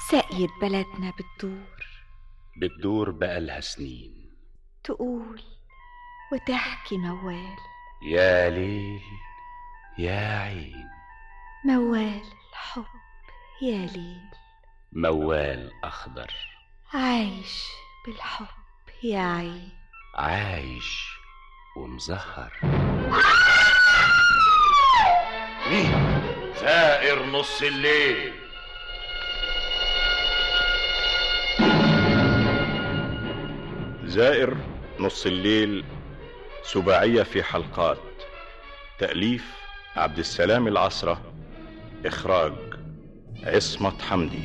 ساقية بلدنا بتدور بتدور بقالها سنين تقول وتحكي موال يا ليل يا عين موال الحب يا ليل موال أخضر عايش بالحب يا عين عايش ومزهر مين؟ زائر نص الليل زائر نص الليل سباعية في حلقات تأليف عبد السلام العصرة إخراج عصمت حمدي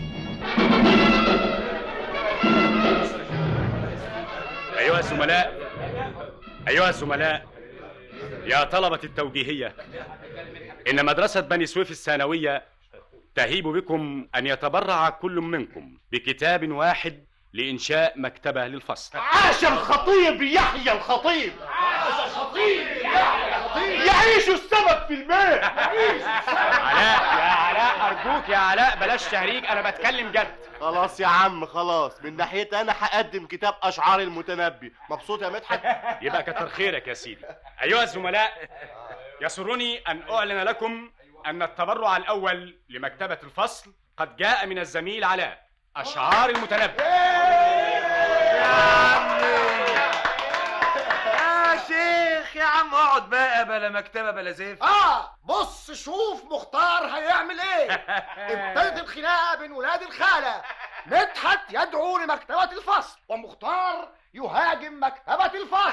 أيها الزملاء أيها الزملاء يا طلبة التوجيهية إن مدرسة بني سويف الثانوية تهيب بكم أن يتبرع كل منكم بكتاب واحد لإنشاء مكتبة للفصل عاش الخطيب يحيى الخطيب عاش الخطيب يحيى الخطيب يعيش السمك في الماء يعيش علاء يا علاء أرجوك يا علاء بلاش تهريج أنا بتكلم جد خلاص يا عم خلاص من ناحيتي انا هقدم كتاب اشعار المتنبي مبسوط يا مدحت يبقى كتر خيرك يا سيدي أيها الزملاء يسرني أن أعلن لكم أن التبرع الأول لمكتبة الفصل قد جاء من الزميل علاء أشعار المتنبي يا شيخ يا عم اقعد بقى بلا مكتبه بلا زفت اه بص شوف مختار هيعمل ايه ابتدت الخناقه بين ولاد الخاله مدحت يدعو لمكتبه الفصل ومختار يهاجم مكتبه الفصل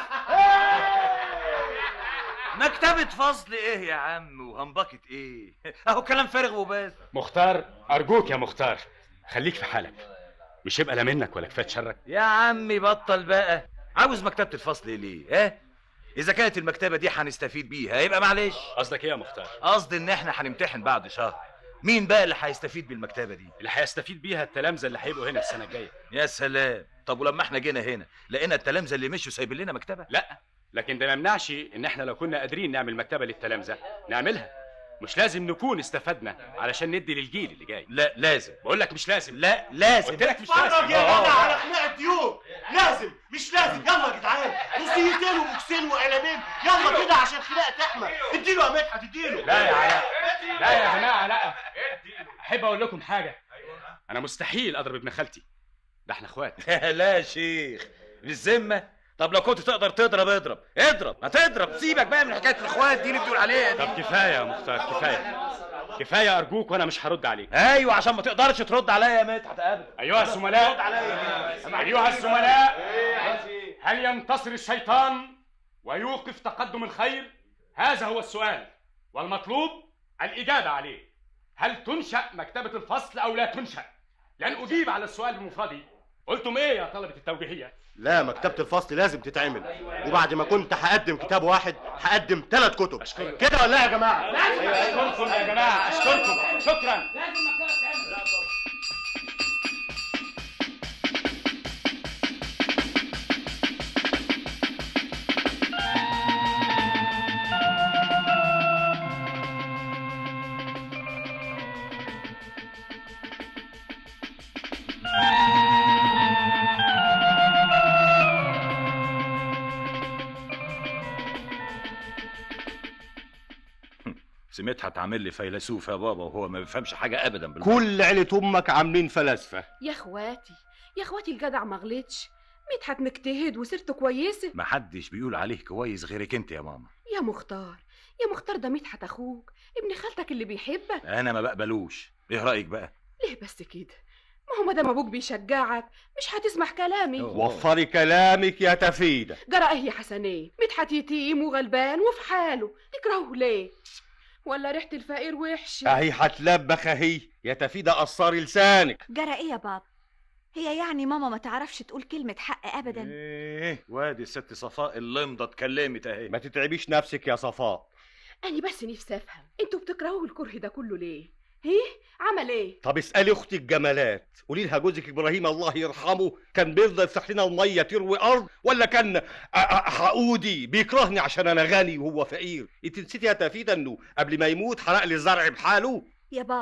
مكتبة فصل ايه يا عم وهنبكت ايه اهو كلام فارغ وبس مختار أرجوك يا مختار خليك في حالك مش يبقى لا منك ولا كفاية شرك يا عمي بطل بقى عاوز مكتبة الفصل ليه ها اذا كانت المكتبة دي هنستفيد بيها يبقى معلش قصدك ايه يا مختار قصدي ان احنا هنمتحن بعد شهر مين بقى اللي هيستفيد بالمكتبة دي اللي هيستفيد بيها التلامذة اللي هيبقوا هنا السنة الجاية يا سلام طب ولما احنا جينا هنا لقينا التلامذة اللي مشوا سايبين لنا مكتبة لا لكن ده ما يمنعش ان احنا لو كنا قادرين نعمل مكتبة للتلامذة نعملها مش لازم نكون استفدنا علشان ندي للجيل اللي جاي لا لازم بقول لك مش لازم لا لازم قلت لك مش اتفرج لازم يا جدع على خناقه ديوب لازم مش لازم يلا يا جدعان نسيتين وبوكسين وقلمين يلا كده عشان خناقه تحمى اديله يا مدحت اديله لا يا علاء لا يا جماعة لا احب اقول لكم حاجة انا مستحيل اضرب ابن خالتي ده احنا اخوات لا يا شيخ بالذمة طب لو كنت تقدر تضرب اضرب اضرب ما تضرب سيبك بقى من حكايه الاخوات دي اللي بتقول عليها دي طب كفاية يا مختار كفاية كفاية ارجوك وانا مش هرد عليك ايوه عشان ما تقدرش ترد عليا يا مدحت ابدا ايها الزملاء ايها الزملاء هل ينتصر الشيطان ويوقف تقدم الخير هذا هو السؤال والمطلوب الاجابه عليه هل تنشا مكتبه الفصل او لا تنشا لن اجيب على السؤال بمفردي قلتم ايه يا طلبه التوجيهيه لا مكتبة الفصل لازم تتعمل وبعد ما كنت هقدم كتاب واحد هقدم ثلاث كتب كده ولا إيه يا جماعة اشكركم يا جماعه اشكركم شكرا سمعتها تعمل لي فيلسوف يا بابا وهو ما بيفهمش حاجه ابدا بالمرة. كل عيلة امك عاملين فلاسفة يا اخواتي يا اخواتي الجدع ما غلطش مدحت مجتهد وسيرته كويسه ما حدش بيقول عليه كويس غيرك انت يا ماما يا مختار يا مختار ده مدحت اخوك ابن خالتك اللي بيحبك انا ما بقبلوش ايه رايك بقى ليه بس كده ما هو مادام ابوك بيشجعك مش هتسمع كلامي وفري كلامك يا تفيدة جرى ايه يا حسنين مدحت يتيم وغلبان وفي حاله تكرهه ليه ولا ريحه الفقير وحشه اهي هتلبخ اهي يا تفيدة قصري لسانك جرى ايه يا بابا هي يعني ماما ما تعرفش تقول كلمة حق أبدا ايه وادي الست صفاء اللمضه اتكلمت اهي ما تتعبيش نفسك يا صفاء انا بس نفسي افهم انتوا بتكرهوا الكره ده كله ليه ايه عمل ايه طب اسألي اختك جمالات قولي لها جوزك ابراهيم الله يرحمه كان بيرضى يفتح لنا المية تروي ارض ولا كان ع- ع- حقودي بيكرهني عشان انا غني وهو فقير انت نسيتي يا تفيدة انه قبل ما يموت حرق لي الزرع بحاله يا بابا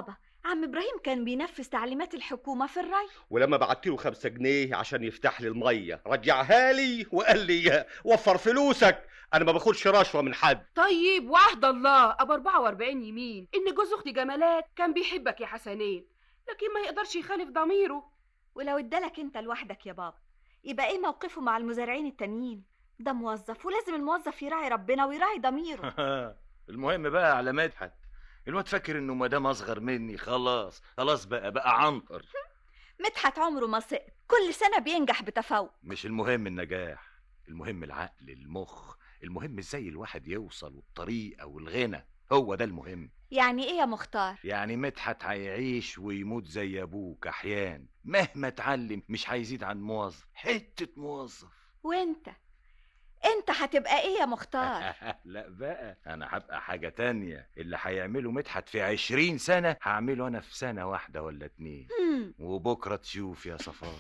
عم ابراهيم كان بينفذ تعليمات الحكومه في الري ولما بعت له خمسة جنيه عشان يفتح لي الميه رجعها لي وقال لي وفر فلوسك انا ما باخدش رشوه من حد طيب وعهد الله ابو 44 يمين ان جوز اختي جمالات كان بيحبك يا حسنين لكن ما يقدرش يخالف ضميره ولو ادالك انت لوحدك يا بابا يبقى ايه موقفه مع المزارعين التانيين ده موظف ولازم الموظف يراعي ربنا ويراعي ضميره المهم بقى على مدحت الواد فاكر انه ما دام اصغر مني خلاص خلاص بقى بقى عنقر مدحت عمره ما سقط كل سنه بينجح بتفوق مش المهم النجاح المهم العقل المخ المهم ازاي الواحد يوصل والطريقه والغنى هو ده المهم يعني ايه يا مختار يعني مدحت هيعيش ويموت زي ابوك احيان مهما اتعلم مش هيزيد عن موظف حته موظف وانت انت هتبقى ايه يا مختار لا بقى انا هبقى حاجه تانية اللي هيعمله مدحت في عشرين سنه هعمله انا في سنه واحده ولا اتنين هم، وبكره تشوف يا صفاء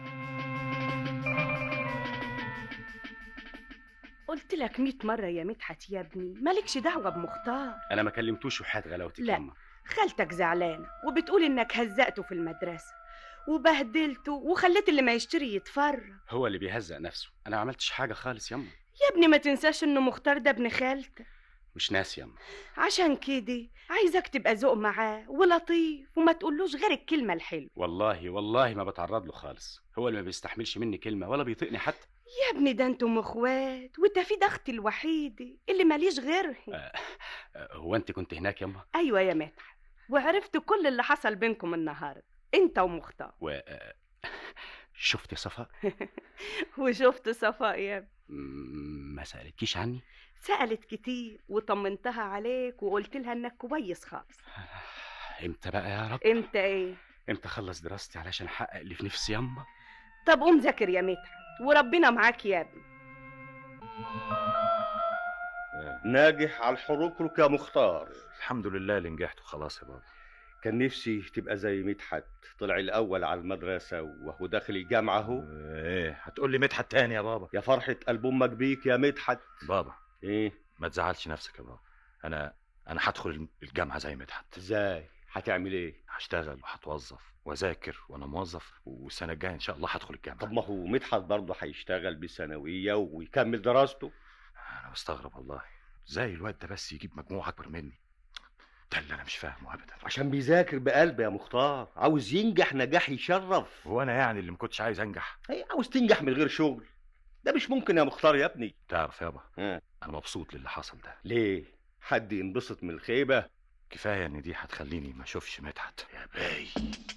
قلت لك 100 مرة يا مدحت يا ابني مالكش دعوة بمختار انا ما كلمتوش وحياة غلاوتك لا. يما خالتك زعلانة وبتقول انك هزقته في المدرسة وبهدلته وخليت اللي ما يشتري يتفرج هو اللي بيهزق نفسه انا ما عملتش حاجه خالص يما يا ابني ما تنساش انه مختار ده ابن خالتك مش ناس يما عشان كده عايزك تبقى ذوق معاه ولطيف وما تقولوش غير الكلمة الحلوة والله والله ما بتعرض له خالص هو اللي ما بيستحملش مني كلمه ولا بيطيقني حتى يا ابني ده انتم اخوات وانت في ده اختي الوحيدة اللي ماليش غيرها آه، هو انت كنت هناك يما ايوه يا مدحت وعرفت كل اللي حصل بينكم النهارده انت ومختار و آه، شفت يا صفاء وشفت صفاء يا ابني م- ما سالتكيش عني سألت كتير وطمنتها عليك وقلت لها انك كويس خالص امتى بقى يا رب امتى ايه امتى اخلص دراستي علشان احقق اللي في نفسي يما طب قوم ذاكر يا مدحت وربنا معاك يا ابني ناجح على الحروكرك يا مختار الحمد لله اللي نجحت وخلاص يا بابا كان نفسي تبقى زي مدحت طلع الاول على المدرسه وهو داخل الجامعه اهو ايه هتقول لي مدحت تاني يا بابا يا فرحه قلب امك بيك يا مدحت بابا ايه ما تزعلش نفسك يا بابا انا انا هدخل الجامعه زي مدحت ازاي هتعمل ايه هشتغل وهتوظف واذاكر وانا موظف والسنه الجايه ان شاء الله هدخل الجامعه طب ما هو مدحت برضه هيشتغل بثانويه ويكمل دراسته انا بستغرب والله ازاي الواد ده بس يجيب مجموع اكبر مني ده اللي انا مش فاهمه ابدا عشان بيذاكر بقلب يا مختار عاوز ينجح نجاح يشرف هو انا يعني اللي ما كنتش عايز انجح هي عاوز تنجح من غير شغل ده مش ممكن يا مختار يا ابني تعرف يابا ها. انا مبسوط للي حصل ده ليه حد ينبسط من الخيبه كفايه ان دي هتخليني ما اشوفش مدحت يا باي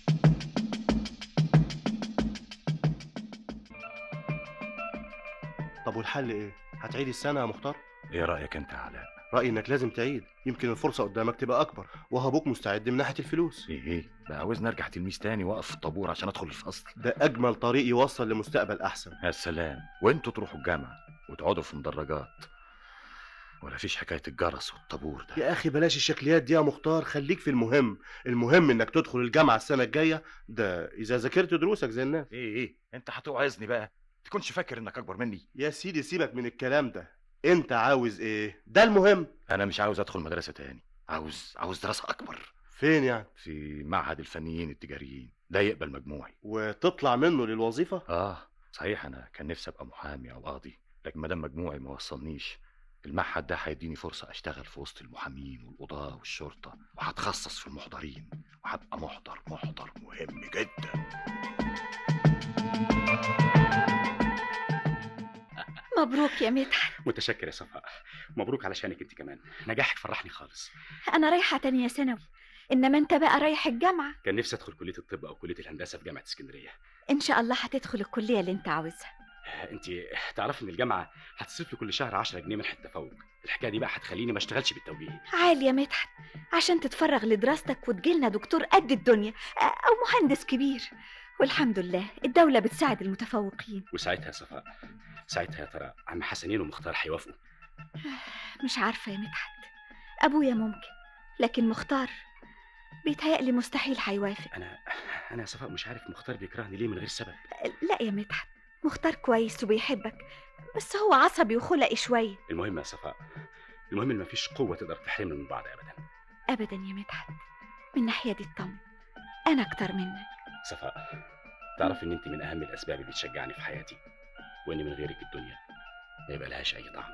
طب والحل ايه هتعيد السنه يا مختار ايه رايك انت يا علاء رايي انك لازم تعيد يمكن الفرصه قدامك تبقى اكبر وهبوك مستعد من ناحيه الفلوس ايه ايه بقى عاوزني ارجع تلميذ تاني واقف في الطابور عشان ادخل الفصل ده اجمل طريق يوصل لمستقبل احسن يا سلام وانتوا تروحوا الجامعه وتقعدوا في مدرجات ولا فيش حكايه الجرس والطابور ده يا اخي بلاش الشكليات دي يا مختار خليك في المهم المهم انك تدخل الجامعه السنه الجايه ده اذا ذاكرت دروسك زي الناس ايه ايه انت هتوعظني بقى تكونش فاكر انك اكبر مني يا سيدي سيبك من الكلام ده انت عاوز ايه ده المهم انا مش عاوز ادخل مدرسه تاني عاوز عاوز دراسه اكبر فين يعني في معهد الفنيين التجاريين ده يقبل مجموعي وتطلع منه للوظيفه اه صحيح انا كان نفسي ابقى محامي او قاضي لكن ما دام مجموعي ما وصلنيش المعهد ده هيديني فرصة أشتغل في وسط المحامين والقضاة والشرطة وهتخصص في المحضرين وهبقى محضر محضر مهم جدا مبروك يا مدحت متشكر يا صفاء مبروك علشانك انت كمان نجاحك فرحني خالص انا رايحه تانية ثانوي انما انت بقى رايح الجامعه كان نفسي ادخل كليه الطب او كليه الهندسه في جامعه اسكندريه ان شاء الله هتدخل الكليه اللي انت عاوزها انت تعرفي ان الجامعه هتصرف لي كل شهر 10 جنيه منحه تفوق الحكايه دي بقى هتخليني ما اشتغلش بالتوجيه عالي يا مدحت عشان تتفرغ لدراستك وتجيلنا دكتور قد الدنيا او مهندس كبير والحمد لله الدولة بتساعد المتفوقين وساعتها يا صفاء ساعتها يا ترى عم حسنين ومختار هيوافقوا مش عارفة يا مدحت أبويا ممكن لكن مختار بيتهيألي مستحيل هيوافق انا انا يا صفاء مش عارف مختار بيكرهني ليه من غير سبب لا يا مدحت مختار كويس وبيحبك بس هو عصبي وخلقي شوية المهم يا صفاء المهم ان مفيش قوه تقدر تحرمنا من بعض ابدا أبدا يا مدحت من ناحية دي اطمن أنا أكتر منك صفاء تعرف ان انت من اهم الاسباب اللي تشجعني في حياتي وان من غيرك الدنيا ما يبقى لهاش اي طعم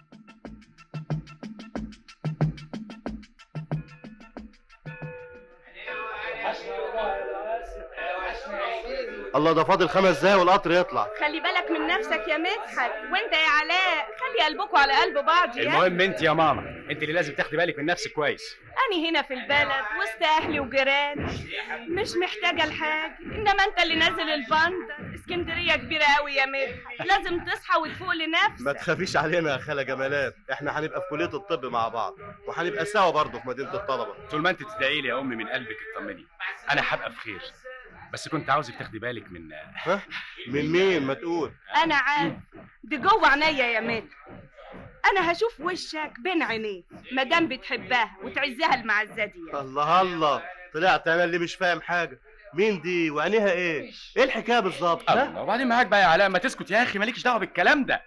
الله ده فاضل خمس دقايق والقطر يطلع خلي بالك من نفسك يا مدحت وانت يا علاء خلي قلبكوا على قلب بعض يا المهم انت يا ماما انت اللي لازم تاخدي بالك من نفسك كويس أنا هنا في البلد وسط أهلي وجيراني مش محتاجة لحاجة إنما أنت اللي نازل البندر اسكندرية كبيرة أوي يا مدحت لازم تصحى وتفوق لنفسك ما تخافيش علينا يا خالة جمالات احنا هنبقى في كلية الطب مع بعض وهنبقى سوا برضه في مدينة الطلبة طول ما انت تدعي لي يا امي من قلبك اطمني انا هبقى بخير بس كنت عاوزك تاخدي بالك من ها من مين ما تقول أنا عارف دي جوه عينيا يا مدحت أنا هشوف وشك بين عينيه مادام بتحبها وتعزها المعزة دي الله الله طلعت انا اللي مش فاهم حاجة مين دي وعينيها ايه ايه الحكاية بالظبط ها الله وبعدين معاك بقى يا علاء ما تسكت يا اخي مالكش دعوه بالكلام ده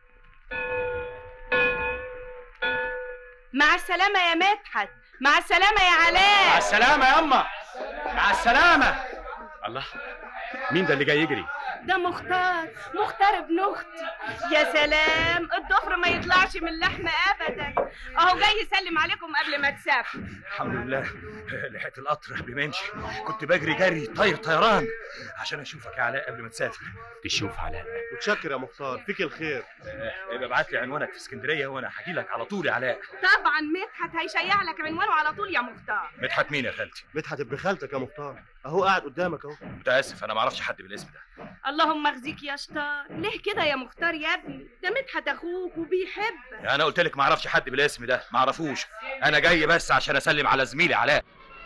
مع السلامة يا مدحت مع السلامة يا علاء مع السلامه يا اما مع السلامه الله مين ده اللي جاي يجري ده مختار مختار ابن اختي يا سلام الضفر ما يطلعش من اللحم ابدا اهو جاي يسلم عليكم قبل ما تسافر الحمد لله لحقت القطر قبل ما يمشي كنت بجري جري طاير طيران عشان اشوفك يا علاء قبل ما تسافر تشوف علاء متشكر يا مختار فيك الخير ابقى ابعت لي عنوانك في اسكندريه وانا هجي لك على طول يا علاء طبعا مدحت هيشيع لك عنوانه على طول يا مختار مدحت مين يا خالتي مدحت ابن خالتك يا مختار اهو قاعد قدامك اهو متاسف انا ما اعرفش حد بالاسم ده اللهم اخزيك يا شطار ليه كده يا مختار يا ابني ده مدحت اخوك وبيحبك انا قلت لك ما اعرفش حد بالاسم ده ما اعرفوش انا جاي بس عشان اسلم على زميلي علاء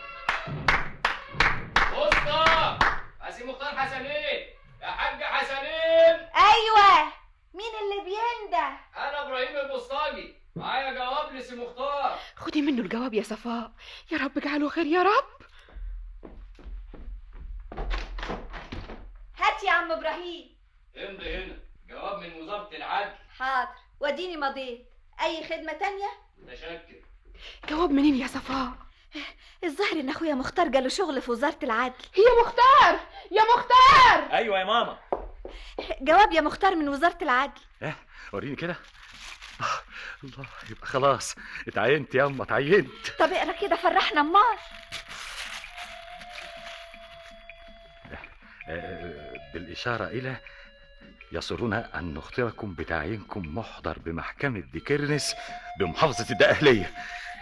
اسطى عايزين مختار حسنين يا حاج حسنين أيوة مين اللي بينده انا ابراهيم البسطاجي معايا جواب لسي مختار خدي منه الجواب يا صفاء يا رب اجعله خير يا رب هات يا عم إبراهيم امضي هنا جواب من وزاره العدل حاضر وديني مضيت أي خدمة تانية متشكر جواب منين يا صفاء الظاهر إن أخويا مختار جاله شغل في وزارة العدل يا مختار يا مختار ايوه يا ماما جواب يا مختار من وزارة العدل ايه وريني كده آه، الله يبقى خلاص اتعينت يا اما اتعينت طب اقرا كده فرحنا أمال آه، بالإشارة إلى يسرنا أن نخطركم بتعيينكم محضر بمحكمة ديكيرنس بمحافظة الدقهلية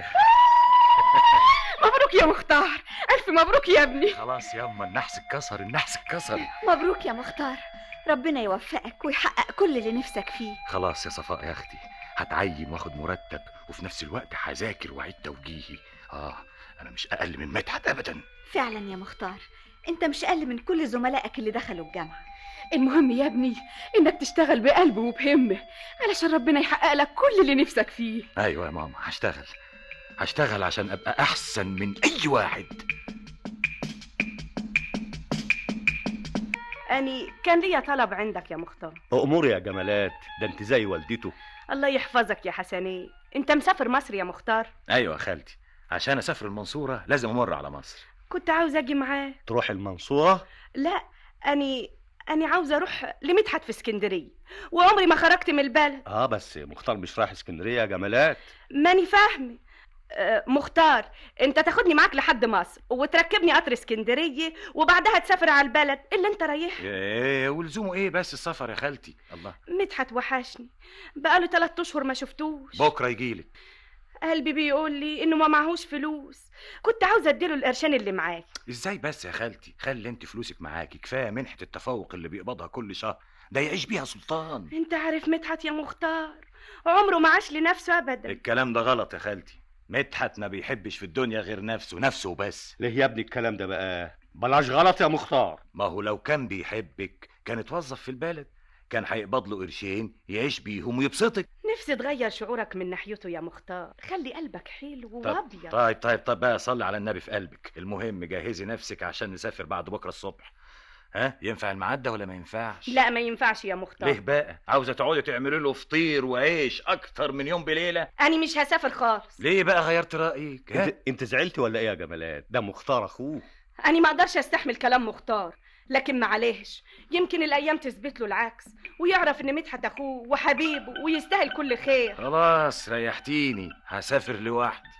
مبروك يا مختار الف مبروك يا ابني خلاص يا أما النحس اتكسر النحس اتكسر مبروك يا مختار ربنا يوفقك ويحقق كل اللي نفسك فيه خلاص يا صفاء يا أختي هتعين واخد مرتب وفي نفس الوقت هذاكر وأعيد توجيهي آه أنا مش أقل من مدحت أبدا فعلا يا مختار انت مش اقل من كل زملائك اللي دخلوا الجامعة المهم يا ابني انك تشتغل بقلب وبهمه علشان ربنا يحقق لك كل اللي نفسك فيه أيوة يا ماما هشتغل هشتغل عشان أبقى أحسن من أي واحد اني كان ليا طلب عندك يا مختار أموري يا جمالات ده انت زي والدته الله يحفظك يا حسنين انت مسافر مصر يا مختار أيوة يا خالتي عشان أسافر المنصورة لازم أمر على مصر كنت عاوز اجي معاه تروح المنصورة لا اني اني عاوزه اروح لمدحت في اسكندريه وعمري ما خرجت من البلد اه بس مختار مش رايح اسكندرية يا جمالات ماني فاهمه آه، مختار انت تاخدني معاك لحد مصر وتركبني قطر اسكندريه وبعدها تسافر على البلد اللي انت رايحها ايه ولزومه ايه بس السفر يا خالتي الله مدحت وحشني بقاله تلات اشهر ما شفتوش بكره يجيلك قلبي بيقول لي انه ما معهوش فلوس كنت عاوزه اديله القرشين اللي معاك ازاي بس يا خالتي خلي انت فلوسك معاكي كفايه منحه التفوق اللي بيقبضها كل شهر ده يعيش بيها سلطان انت عارف مدحت يا مختار عمره ما عاش لنفسه ابدا الكلام ده غلط يا خالتي مدحت ما بيحبش في الدنيا غير نفسه نفسه بس ليه يا ابني الكلام ده بقى بلاش غلط يا مختار ما هو لو كان بيحبك كان اتوظف في البلد كان هيقبض له قرشين يعيش بيهم ويبسطك نفسي تغير شعورك من ناحيته يا مختار خلي قلبك حلو طب وابيض طيب طيب طيب بقى صلي على النبي في قلبك المهم جهزي نفسك عشان نسافر بعد بكره الصبح ها ينفع الميعاد ده ولا ما ينفعش لا ما ينفعش يا مختار ليه بقى عاوزه تقعدي تعملي له فطير وعيش اكتر من يوم بليله انا مش هسافر خالص ليه بقى غيرت رايك ها؟ انت, انت زعلت ولا ايه يا جمالات ده مختار اخوه انا ما اقدرش استحمل كلام مختار لكن معلش يمكن الايام تثبت له العكس ويعرف ان مدحت اخوه وحبيبه ويستاهل كل خير خلاص ريحتيني هسافر لوحدي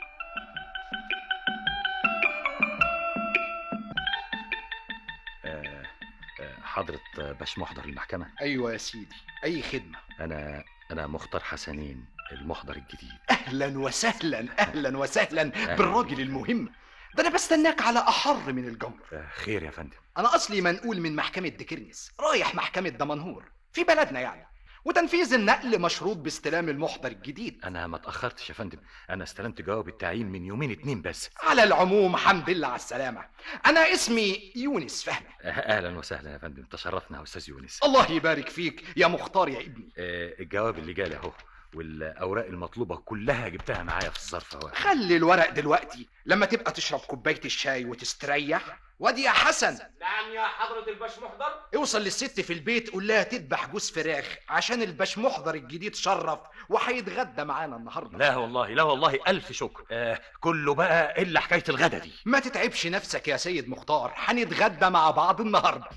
آه، آه، حضرة باش محضر المحكمة ايوه يا سيدي اي خدمه أنا أنا مختار حسنين المحضر الجديد اهلا وسهلا اهلا وسهلا بالراجل المهم ده انا بستناك على احر من الجمر آه، خير يا فندم انا اصلي منقول من محكمه دكرنس رايح محكمه دمنهور في بلدنا يعني وتنفيذ النقل مشروط باستلام المحضر الجديد أنا ما اتأخرتش يا فندم أنا استلمت جواب التعيين من يومين اتنين بس على العموم حمد لله على السلامه انا اسمي يونس فهمي آه، أهلا وسهلا يا فندم تشرفنا يا أستاذ يونس الله يبارك فيك يا مختار يا ابني آه، الجواب اللي جالي أهو والأوراق المطلوبة كلها جبتها معايا في الظرف أهو خلي الورق دلوقتي لما تبقى تشرب كوبايه الشاي وتستريح وادي يا حسن نعم يا حضرة الباش محضر اوصل للست في البيت قول لها تذبح جوز فراخ عشان الباش محضر الجديد شرف وهيتغدى معانا النهارده لا والله لا والله ألف شكر آه كله بقى إلا حكاية الغدا دي ما تتعبش نفسك يا سيد مختار هنتغدى مع بعض النهارده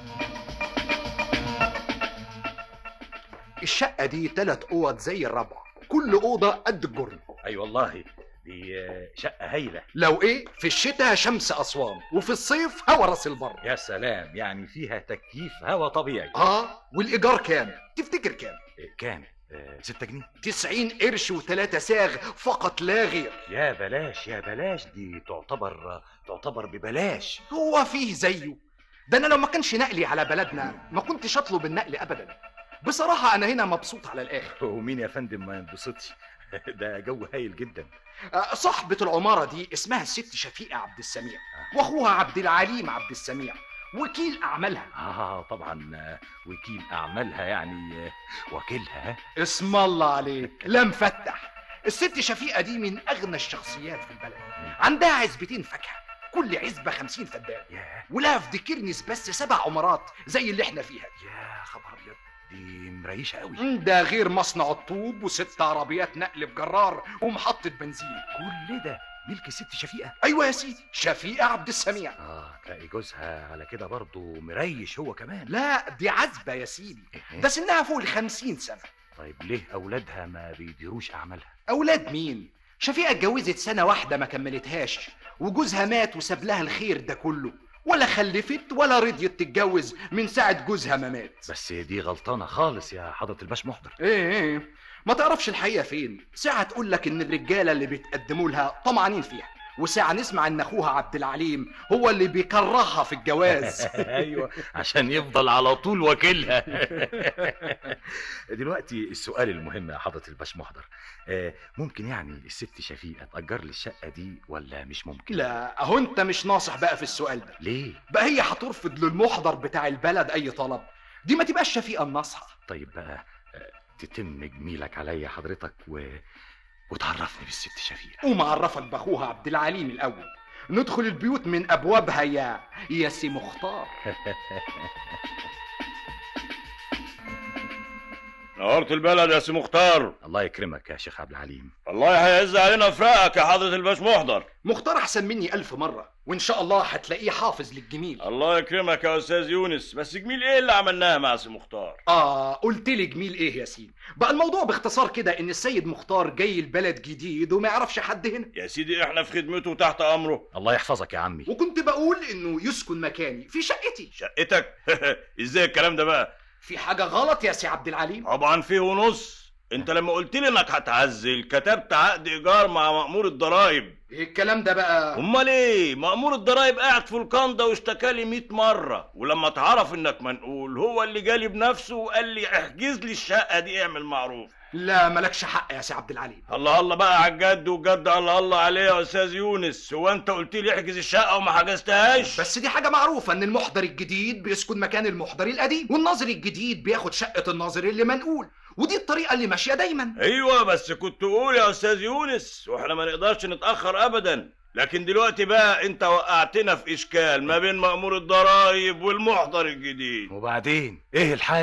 الشقة دي تلات أوض زي الربع كل أوضة قد الجرن أي والله دي آه، شقة هايلة لو إيه في الشتاء شمس أسوان وفي الصيف هوا راس البر يا سلام يعني فيها تكييف هوا طبيعي آه والإيجار كام؟ تفتكر كام؟ آه، كام؟ آه، ستة جنيه تسعين قرش وتلاتة ساغ فقط لا غير يا بلاش يا بلاش دي تعتبر تعتبر ببلاش هو فيه زيه ده أنا لو ما كانش نقلي على بلدنا ما كنتش أطلب النقل أبدا بصراحة أنا هنا مبسوط على الآخر ومين يا فندم ما ينبسطش ده جو هايل جدا آه، صاحبة العمارة دي اسمها الست شفيقة عبد السميع وأخوها عبد العليم عبد السميع وكيل أعمالها اه طبعا آه، وكيل اعمالها يعني آه، وكيلها ها؟ اسم الله عليك لا مفتح الست شفيقة دي من أغنى الشخصيات في البلد عندها عزبتين فاكهة كل عزبة خمسين فدان ولها في ديكرنس بس سبع عمارات زي اللي احنا فيها دي يا خبر ابيض دي مريشه قوي ده غير مصنع الطوب وست عربيات نقل بجرار ومحطة بنزين كل ده ملك الست شفيقه ايوه يا سيدي شفيقة عبد السميع اه تلاقي جوزها على كده برضه مريش هو كمان لا دي عزبة يا سيدي ده سنها فوق الخمسين سنة طيب ليه اولادها ما بيديروش اعمالها أولاد مين؟ شفيقة اتجوزت سنة واحدة ما كملتهاش وجوزها مات وساب لها الخير ده كله ولا خلفت ولا رضيت تتجوز من ساعة جوزها ما مات بس دي غلطانه خالص يا حضره الباش محضر ايه ايه ما تعرفش الحقيقة فين ساعة تقول لك ان الرجالة اللي بيتقدموا لها طمعانين فيها وساعة نسمع ان اخوها عبد العليم هو اللي بيكرهها في الجواز ايوه عشان يفضل على طول وكيلها دلوقتي السؤال المهم يا حضره الباش محضر آه، ممكن يعني الست شفيقه تاجر لي الشقه دي ولا مش ممكن لا اهو انت مش ناصح بقى في السؤال ده ليه بقى هي هترفض للمحضر بتاع البلد اي طلب دي ما تبقاش شفيقة الناصحة طيب بقى آه، تتم جميلك عليا حضرتك و... وتعرفني بالست شفيقه قوم اعرفك باخوها عبد العليم الاول ندخل البيوت من ابوابها يا يا سي مختار نورت البلد يا سي مختار الله يكرمك يا شيخ عبد العليم الله هيعز علينا فراقك يا حضرة الباش محضر مختار احسن مني الف مرة وان شاء الله هتلاقيه حافظ للجميل الله يكرمك يا استاذ يونس بس جميل ايه اللي عملناها مع سي مختار اه قلت لي جميل ايه يا سيدي بقى الموضوع باختصار كده ان السيد مختار جاي البلد جديد وما يعرفش حد هنا يا سيدي احنا في خدمته تحت امره الله يحفظك يا عمي وكنت بقول انه يسكن مكاني في شقتي شقتك ازاي الكلام ده بقى في حاجة غلط يا سي عبد العليم طبعا فيه ونص انت لما قلت لي انك هتعزل كتبت عقد ايجار مع مأمور الضرايب ايه الكلام ده بقى امال ايه مأمور الضرايب قاعد في الكندا واشتكى لي 100 مره ولما اتعرف انك منقول هو اللي جالي بنفسه وقال لي احجز لي الشقه دي اعمل معروف لا مالكش حق يا سي عبد العليم الله الله بقى على الجد والجد الله الله عليه يا استاذ يونس هو انت قلت لي احجز الشقه وما حجزتهاش بس دي حاجة معروفة ان المحضر الجديد بيسكن مكان المحضر القديم والناظر الجديد بياخد شقة الناظر اللي منقول ودي الطريقة اللي ماشية دايما ايوه بس كنت قول يا استاذ يونس واحنا ما نقدرش نتاخر ابدا لكن دلوقتي بقى انت وقعتنا في اشكال ما بين مأمور الضرايب والمحضر الجديد وبعدين ايه الحل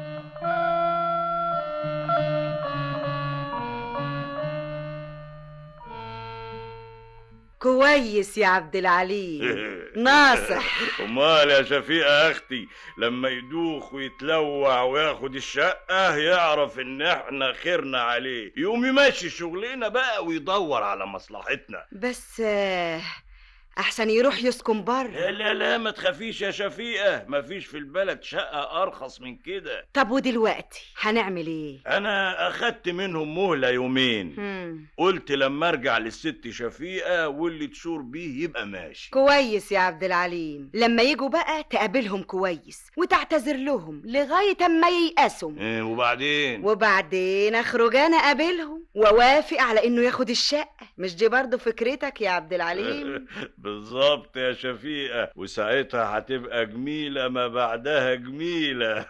كويس يا عبد العليم ناصح امال يا شفيقة اختي لما يدوخ ويتلوع وياخد الشقة يعرف ان احنا خيرنا عليه يقوم يمشي شغلنا بقى ويدور على مصلحتنا بس آه، احسن يروح يسكن بره لا لا لا ما تخافيش يا شفيقة مفيش في البلد شقة ارخص من كده طب ودلوقتي هنعمل ايه انا اخدت منهم مهلة يومين مم. قلت لما ارجع للست شفيقة واللي تشور بيه يبقى ماشي كويس يا عبد العليم لما يجوا بقى تقابلهم كويس وتعتذر لهم لغاية اما ييأسوا إيه وبعدين وبعدين اخرج انا اقابلهم ووافق على انه ياخد الشقة مش دي برضه فكرتك يا عبد العليم بالظبط يا شفيقة وساعتها هتبقى جميلة ما بعدها جميلة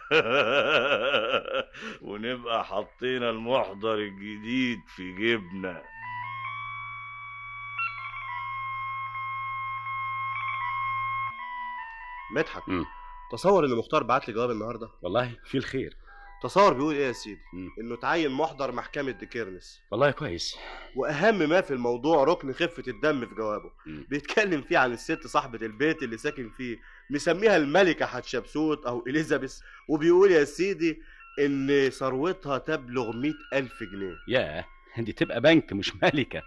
ونبقى حطينا المحضر الجديد في جيبنا مدحت تصور ان مختار بعت لي جواب النهارده والله في الخير تصور بيقول ايه يا سيدي انه تعين محضر محكمه ديكيرنس والله كويس واهم ما في الموضوع ركن خفه الدم في جوابه بيتكلم فيه عن الست صاحبه البيت اللي ساكن فيه مسميها الملكه حتشبسوت او اليزابيث وبيقول يا سيدي ان ثروتها تبلغ مئة ألف جنيه ياه دي تبقى بنك مش ملكة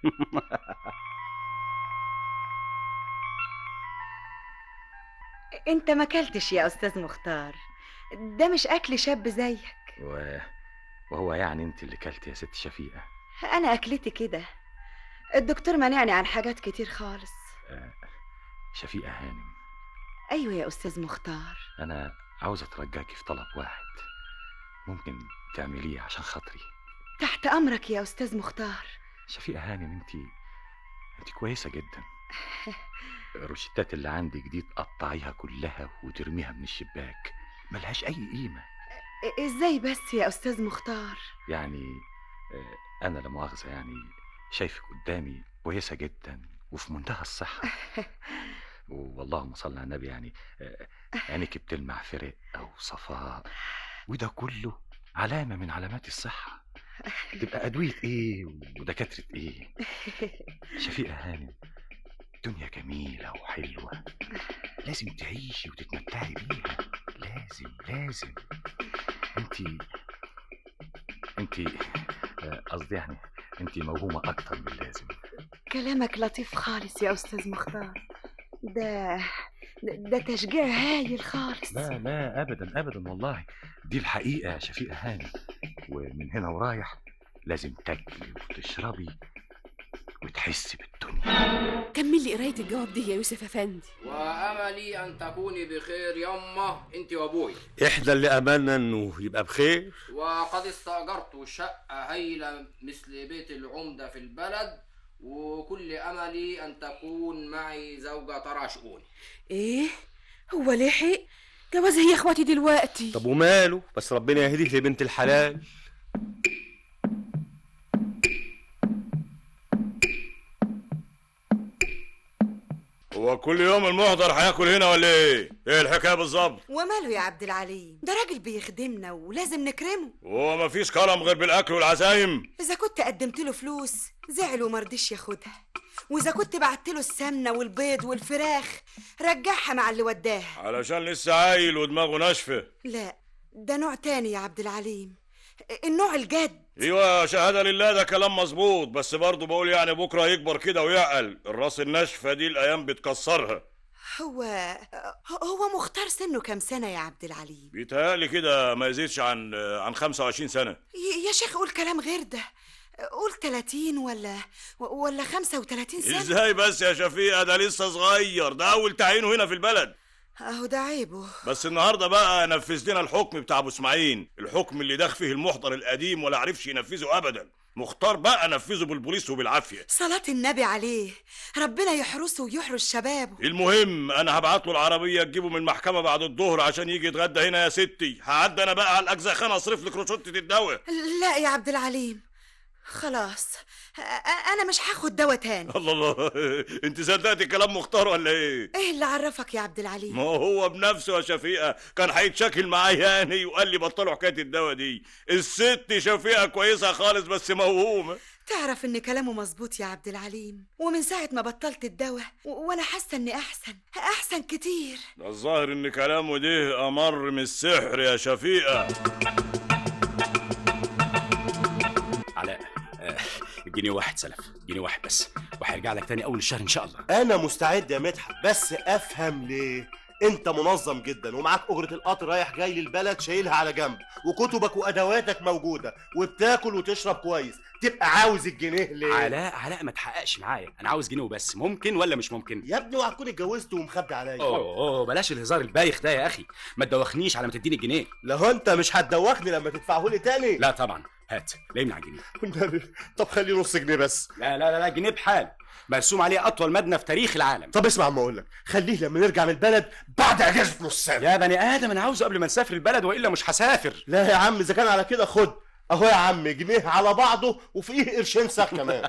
انت ما اكلتش يا استاذ مختار ده مش اكل شاب زيك و... وهو يعني انت اللي كلت يا ست شفيقة انا اكلتي كده الدكتور منعني عن حاجات كتير خالص شفيقة هانم ايوه يا استاذ مختار انا عاوز اترجاكي في طلب واحد ممكن تعمليه عشان خاطري تحت امرك يا استاذ مختار شفيقة هانم انت انت كويسة جدا الروشتات اللي عندك دي تقطعيها كلها وترميها من الشباك ملهاش اي قيمة ازاي بس يا استاذ مختار يعني آه، انا لا مؤاخذة يعني شايفك قدامي كويسة جدا وفي منتهى الصحة واللهم صل على النبي يعني آه، عينيك بتلمع في رقة وصفاء وده كله علامة من علامات الصحة تبقى أدوية إيه ودكاترة إيه شفيقة هانم الدنيا جميلة وحلوة لازم تعيشي وتتمتعي بيها لازم لازم انت انت آه، قصدي يعني انت موهومة أكتر من اللازم كلامك لطيف خالص يا استاذ مختار ده ده ده تشجيع هايل خالص لا لا أبدا أبدا والله دي الحقيقة يا شفيقة هانم ومن هنا ورايح لازم تاكلي وتشربي وتحسي بالدنيا كمل لي قرايه الجواب دي يا يوسف افندي واملي ان تكوني بخير يمه انت وابوي احنا اللي املنا انه يبقى بخير وقد استاجرت شقه هايله مثل بيت العمده في البلد وكل املي ان تكون معي زوجه ترى شؤوني ايه هو لحق جوازها يا اخواتي دلوقتي طب وماله بس ربنا يهديه لبنت الحلال هو كل يوم المحضر هياكل هنا ولا ايه؟ ايه الحكايه بالظبط؟ وماله يا عبد العليم ده راجل بيخدمنا ولازم نكرمه وهو مفيش كرم غير بالاكل والعزايم؟ اذا كنت قدمت له فلوس زعل ومرضيش ياخدها واذا كنت بعت له السمنه والبيض والفراخ رجعها مع اللي وداها علشان لسه عايل ودماغه ناشفه لا ده نوع تاني يا عبد العليم النوع الجد ايوه شهاده لله ده كلام مظبوط بس برضه بقول يعني بكره يكبر كده ويعقل الراس الناشفه دي الايام بتكسرها هو هو مختار سنه كام سنه يا عبد العليم بيتهيألي كده ما يزيدش عن عن 25 سنه ي- يا شيخ قول كلام غير ده قول 30 ولا ولا 35 سنه ازاي بس يا شفيقه ده لسه صغير ده اول تعيينه هنا في البلد اهو ده عيبه بس النهارده بقى نفذ لنا الحكم بتاع ابو اسماعيل الحكم اللي داخ فيه المحضر القديم ولا عرفش ينفذه ابدا مختار بقى نفذه بالبوليس وبالعافيه صلاة النبي عليه ربنا يحرسه ويحرس شبابه المهم انا هبعت له العربيه تجيبه من المحكمه بعد الظهر عشان يجي يتغدى هنا يا ستي هعدي انا بقى على الاجزاء خانه اصرف لك روشته الدواء لا يا عبد العليم خلاص أ- أ- انا مش هاخد دواء تاني الله الله انت صدقت كلام مختار ولا ايه ايه اللي عرفك يا عبد العليم ما هو بنفسه يا شفيقة كان هيتشكل معايا يعني وقال لي بطلوا حكاية الدواء دي الست شفيقة كويسة خالص بس موهومة تعرف ان كلامه مظبوط يا عبد العليم ومن ساعة ما بطلت الدواء و- وانا حاسة اني احسن احسن كتير ده الظاهر ان كلامه ده امر من السحر يا شفيقة علاء آه، جنيه واحد سلف جنيه واحد بس وهيرجع لك تاني اول الشهر ان شاء الله انا مستعد يا مدحت بس افهم ليه انت منظم جدا ومعاك اجره القطر رايح جاي للبلد شايلها على جنب وكتبك وادواتك موجوده وبتاكل وتشرب كويس تبقى عاوز الجنيه ليه علاء علاء ما تحققش معايا انا عاوز جنيه وبس ممكن ولا مش ممكن يا ابني اوعى تكون اتجوزت ومخبي عليا اوه اوه بلاش الهزار البايخ ده يا اخي ما تدوخنيش على ما تديني الجنيه لو انت مش هتدوخني لما تدفعه لي تاني لا طبعا هات لمني على الجنيه والنبي طب خليه نص جنيه بس لا لا لا, لا جنيه بحال مرسوم عليه اطول مبنى في تاريخ العالم طب اسمع ما اقول لك خليه لما نرجع من البلد بعد اجازه نص سنه يا بني ادم انا عاوزه قبل ما نسافر البلد والا مش هسافر لا يا عم اذا كان على كده خد اهو يا عم جنيه على بعضه وفيه قرشين ساق كمان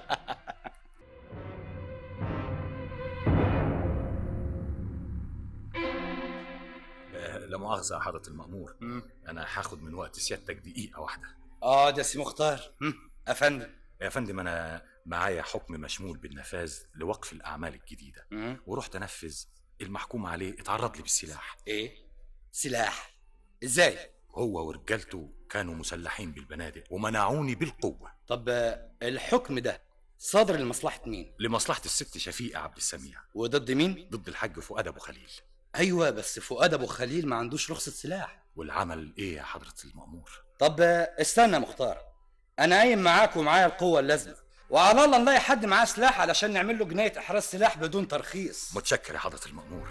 آه، لا مؤاخذة يا حضرة المأمور أنا هاخد من وقت سيادتك دقيقة واحدة اه ده سي مختار افندم يا فندم أنا معايا حكم مشمول بالنفاذ لوقف الأعمال الجديدة ورحت أنفذ المحكوم عليه اتعرض لي بالسلاح ايه سلاح ازاي هو ورجالته كانوا مسلحين بالبنادق ومنعوني بالقوة طب آه، الحكم ده صادر لمصلحة مين لمصلحة الست شفيقة عبد السميع وضد مين ضد الحاج فؤاد أبو خليل ايوه بس فؤاد ابو خليل ما عندوش رخصة سلاح والعمل إيه يا حضرة المأمور طب آه، استنى يا مختار انا قايم معاك ومعايا القوة اللازمة وعلى الله نلاقي حد معاه سلاح علشان نعمل له جناية احراز سلاح بدون ترخيص متشكر يا حضرة المأمور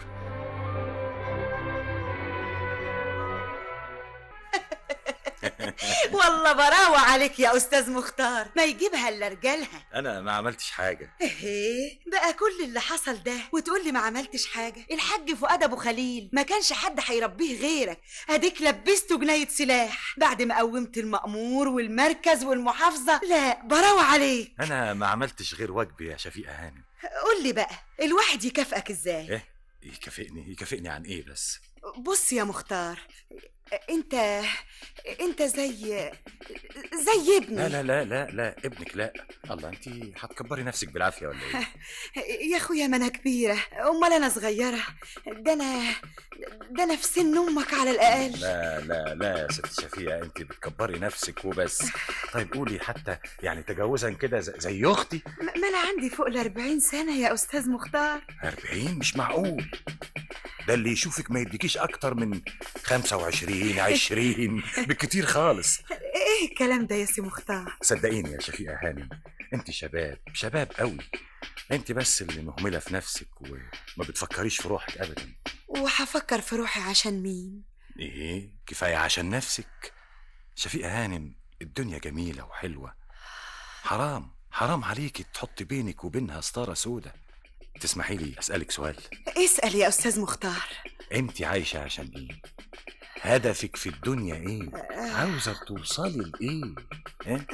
والله براوة عليك يا استاذ مختار ما يجيبها الا رجالها أنا ما عملتش حاجة ايه بقى كل اللي حصل ده وتقول لي ما عملتش حاجه الحاج فؤاد ابو خليل ما كانش حد هيربيه غيرك اديك لبسته جنايه سلاح بعد ما قومت المأمور والمركز والمحافظه لا براوة عليك أنا ما عملتش غير واجبي يا شفيقة هانم قول لي بقى الواحد يكافئك ازاي إيه يكافئني يكافئني عن إيه بس بص يا مختار انت انت زي زي ابني لا لا لا لا لا ابنك لا الله انت هتكبري نفسك بالعافيه ولا ايه يا اخويا ما انا كبيره امال انا صغيره ده انا ده انا في سن امك على الاقل لا لا لا يا ست شفيقه انت بتكبري نفسك وبس طيب قولي حتى يعني تجاوزا كده زي, زي اختي ما ما انا عندي فوق الأربعين سنه يا استاذ مختار 40 مش معقول ده اللي يشوفك ما يديكيش اكتر من 25 20 بالكتير خالص ايه الكلام ده يا سي مختار صدقيني يا شفيقه هانم انت شباب شباب قوي انت بس اللي مهمله في نفسك وما بتفكريش في روحك ابدا وهفكر في روحي عشان مين ايه كفايه عشان نفسك شفيقه هانم الدنيا جميله وحلوه حرام حرام عليكي تحطي بينك وبينها ستاره سودة تسمحي لي اسالك سؤال اسال يا استاذ مختار انت عايشه عشان ايه هدفك في الدنيا ايه عاوزه توصلي لايه ها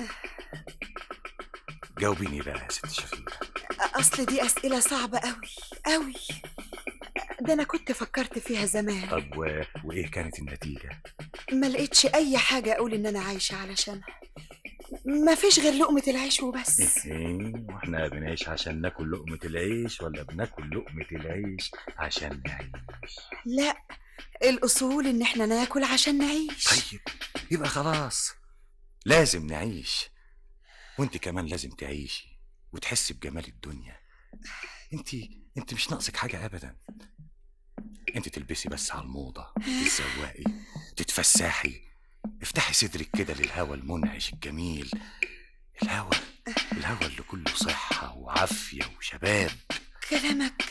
جاوبيني بقى يا ست شفيقه اصل دي اسئله صعبه قوي قوي ده انا كنت فكرت فيها زمان طب و... وايه كانت النتيجه ما لقيتش اي حاجه اقول ان انا عايشه علشانها ما فيش غير لقمه العيش وبس ايه واحنا بنعيش عشان ناكل لقمه العيش ولا بناكل لقمه العيش عشان نعيش لا الاصول ان احنا ناكل عشان نعيش طيب يبقى خلاص لازم نعيش وانت كمان لازم تعيشي وتحسي بجمال الدنيا انت انت مش ناقصك حاجه ابدا انت تلبسي بس على الموضه تتزوقي تتفسحي افتحي صدرك كده للهوى المنعش الجميل الهوى الهوى اللي كله صحه وعافيه وشباب كلامك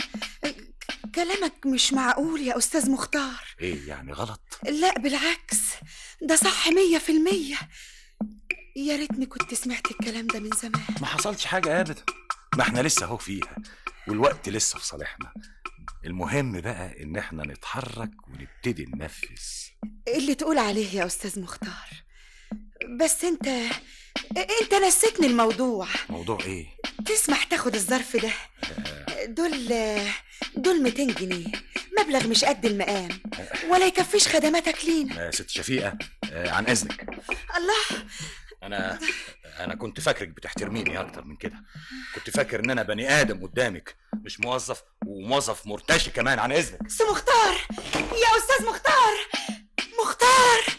كلامك مش معقول يا استاذ مختار ايه يعني غلط لا بالعكس ده صح مية في المية يا ريتني كنت سمعت الكلام ده من زمان ما حصلش حاجه ابدا ما احنا لسه اهو فيها والوقت لسه في صالحنا المهم بقى ان احنا نتحرك ونبتدي ننفذ اللي تقول عليه يا استاذ مختار بس انت انت نسيتني الموضوع موضوع ايه تسمح تاخد الظرف ده دول دول 200 جنيه مبلغ مش قد المقام ولا يكفيش خدماتك لينا يا ست شفيقه آه، عن اذنك الله انا انا كنت فاكرك بتحترميني اكتر من كده كنت فاكر ان انا بني ادم قدامك مش موظف وموظف مرتشي كمان عن اذنك سي مختار يا استاذ مختار مختار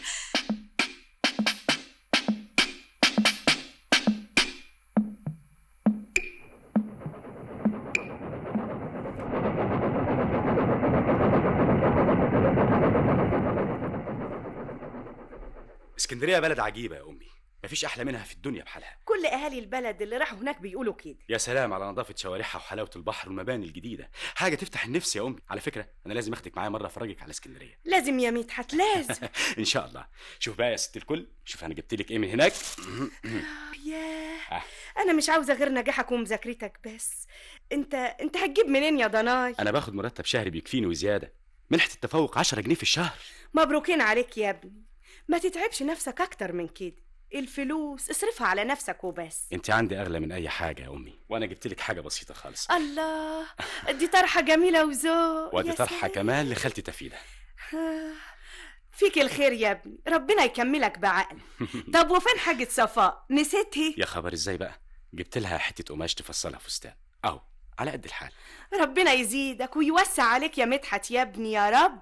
اسكندريه بلد عجيبه يا امي مفيش احلى منها في الدنيا بحالها كل اهالي البلد اللي راحوا هناك بيقولوا كده يا سلام على نظافه شوارعها وحلاوه البحر والمباني الجديده حاجه تفتح النفس يا امي على فكره انا لازم اخدك معايا مره افرجك على اسكندريه لازم يا مدحت لازم ان شاء الله شوف بقى يا ست الكل شوف انا جبت لك ايه من هناك ياه آه. انا مش عاوزه غير نجاحك ومذاكرتك بس انت انت هتجيب منين يا ضناي انا باخد مرتب شهري بيكفيني وزياده منحه التفوق 10 جنيه في الشهر مبروكين عليك يا ابني ما تتعبش نفسك اكتر من كده الفلوس اصرفها على نفسك وبس انت عندي اغلى من اي حاجه يا امي وانا جبت لك حاجه بسيطه خالص الله دي طرحه جميله وذوق وادي يا طرحه كمان لخالتي تفيده آه، فيك الخير يا ابني ربنا يكملك بعقل طب وفين حاجة صفاء نسيتها يا خبر ازاي بقى جبت لها حته قماش تفصلها فستان اهو على قد الحال ربنا يزيدك ويوسع عليك يا مدحت يا ابني يا رب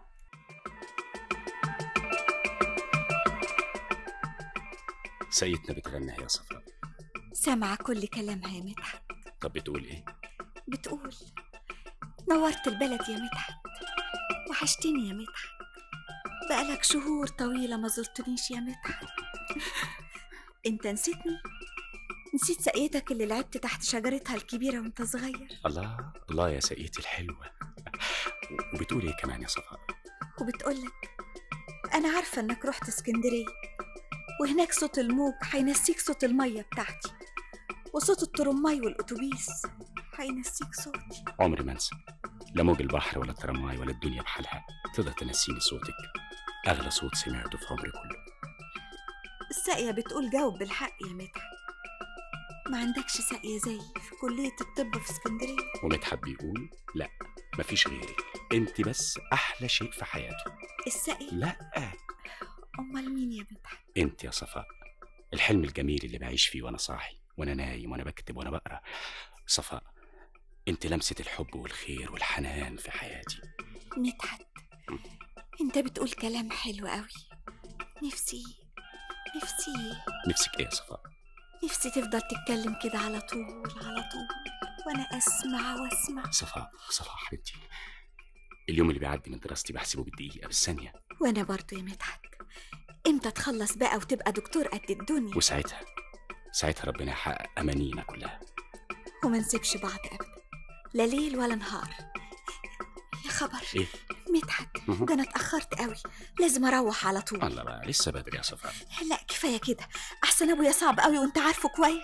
سيدنا بتغني يا صفاء سامعة كل كلامها يا مدحت طب بتقول ايه بتقول نورت البلد يا مدحت وحشتني يا مدحت بقالك شهور طويلة ما زرتنيش يا مدحت انت نسيتني نسيت سقيتك اللي لعبت تحت شجرتها الكبيرة وانت صغير الله الله يا سقيتي الحلوه وبتقول ايه كمان يا صفاء وبتقولك أنا عارفة إنك رحت اسكندرية وهناك صوت الموج هينسيك صوت المية بتاعتي وصوت الترماي والأتوبيس هينسيك صوتي عمري ما انسى لا موج البحر ولا الترماي ولا الدنيا بحالها تقدر تنسيني صوتك اغلى صوت سمعته في عمري كله الساقية بتقول جاوب بالحق يا مدحت ما عندكش ساقية زي في كلية الطب في اسكندرية ومدحت بيقول لا مفيش غيرك انت بس احلى شيء في حياته الساقية لا أمال مين يا مدحت انت يا صفاء الحلم الجميل اللي بعيش فيه وانا صاحي وانا نايم وانا بكتب وانا بقرا صفاء انت لمسة الحب والخير والحنان في حياتي مدحت انت بتقول كلام حلو قوي نفسي نفسي نفسك ايه يا صفاء نفسي تفضل تتكلم كده على طول على طول وانا اسمع واسمع صفاء صفاء حبيبتي اليوم اللي بيعدي من دراستي بحسبه بالدقيقة بالثانية وانا برضو يا مدحت امتى تخلص بقى وتبقى دكتور قد الدنيا وساعتها ساعتها ربنا يحقق أمانينا كلها وما نسيبش بعض ابدا لا ليل ولا نهار يا خبر ايه مدحت مهم. ده انا اتاخرت قوي لازم اروح على طول الله بقى لسه بدري يا صفاء لا كفايه كده احسن ابويا صعب قوي وانت عارفه كويس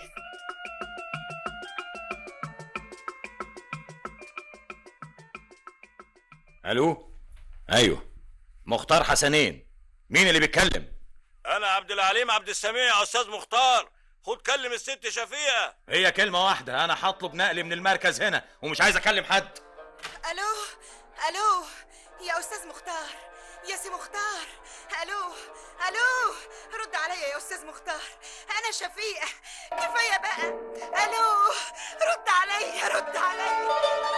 الو ايوه مختار حسنين مين اللي بيتكلم انا عبد العليم عبد السميع يا استاذ مختار خد كلم الست شفيقه هي كلمه واحده انا هطلب نقل من المركز هنا ومش عايز اكلم حد الو الو يا استاذ مختار يا سي مختار الو الو رد عليا يا استاذ مختار انا شفيقه كفايه بقى الو رد عليا رد عليا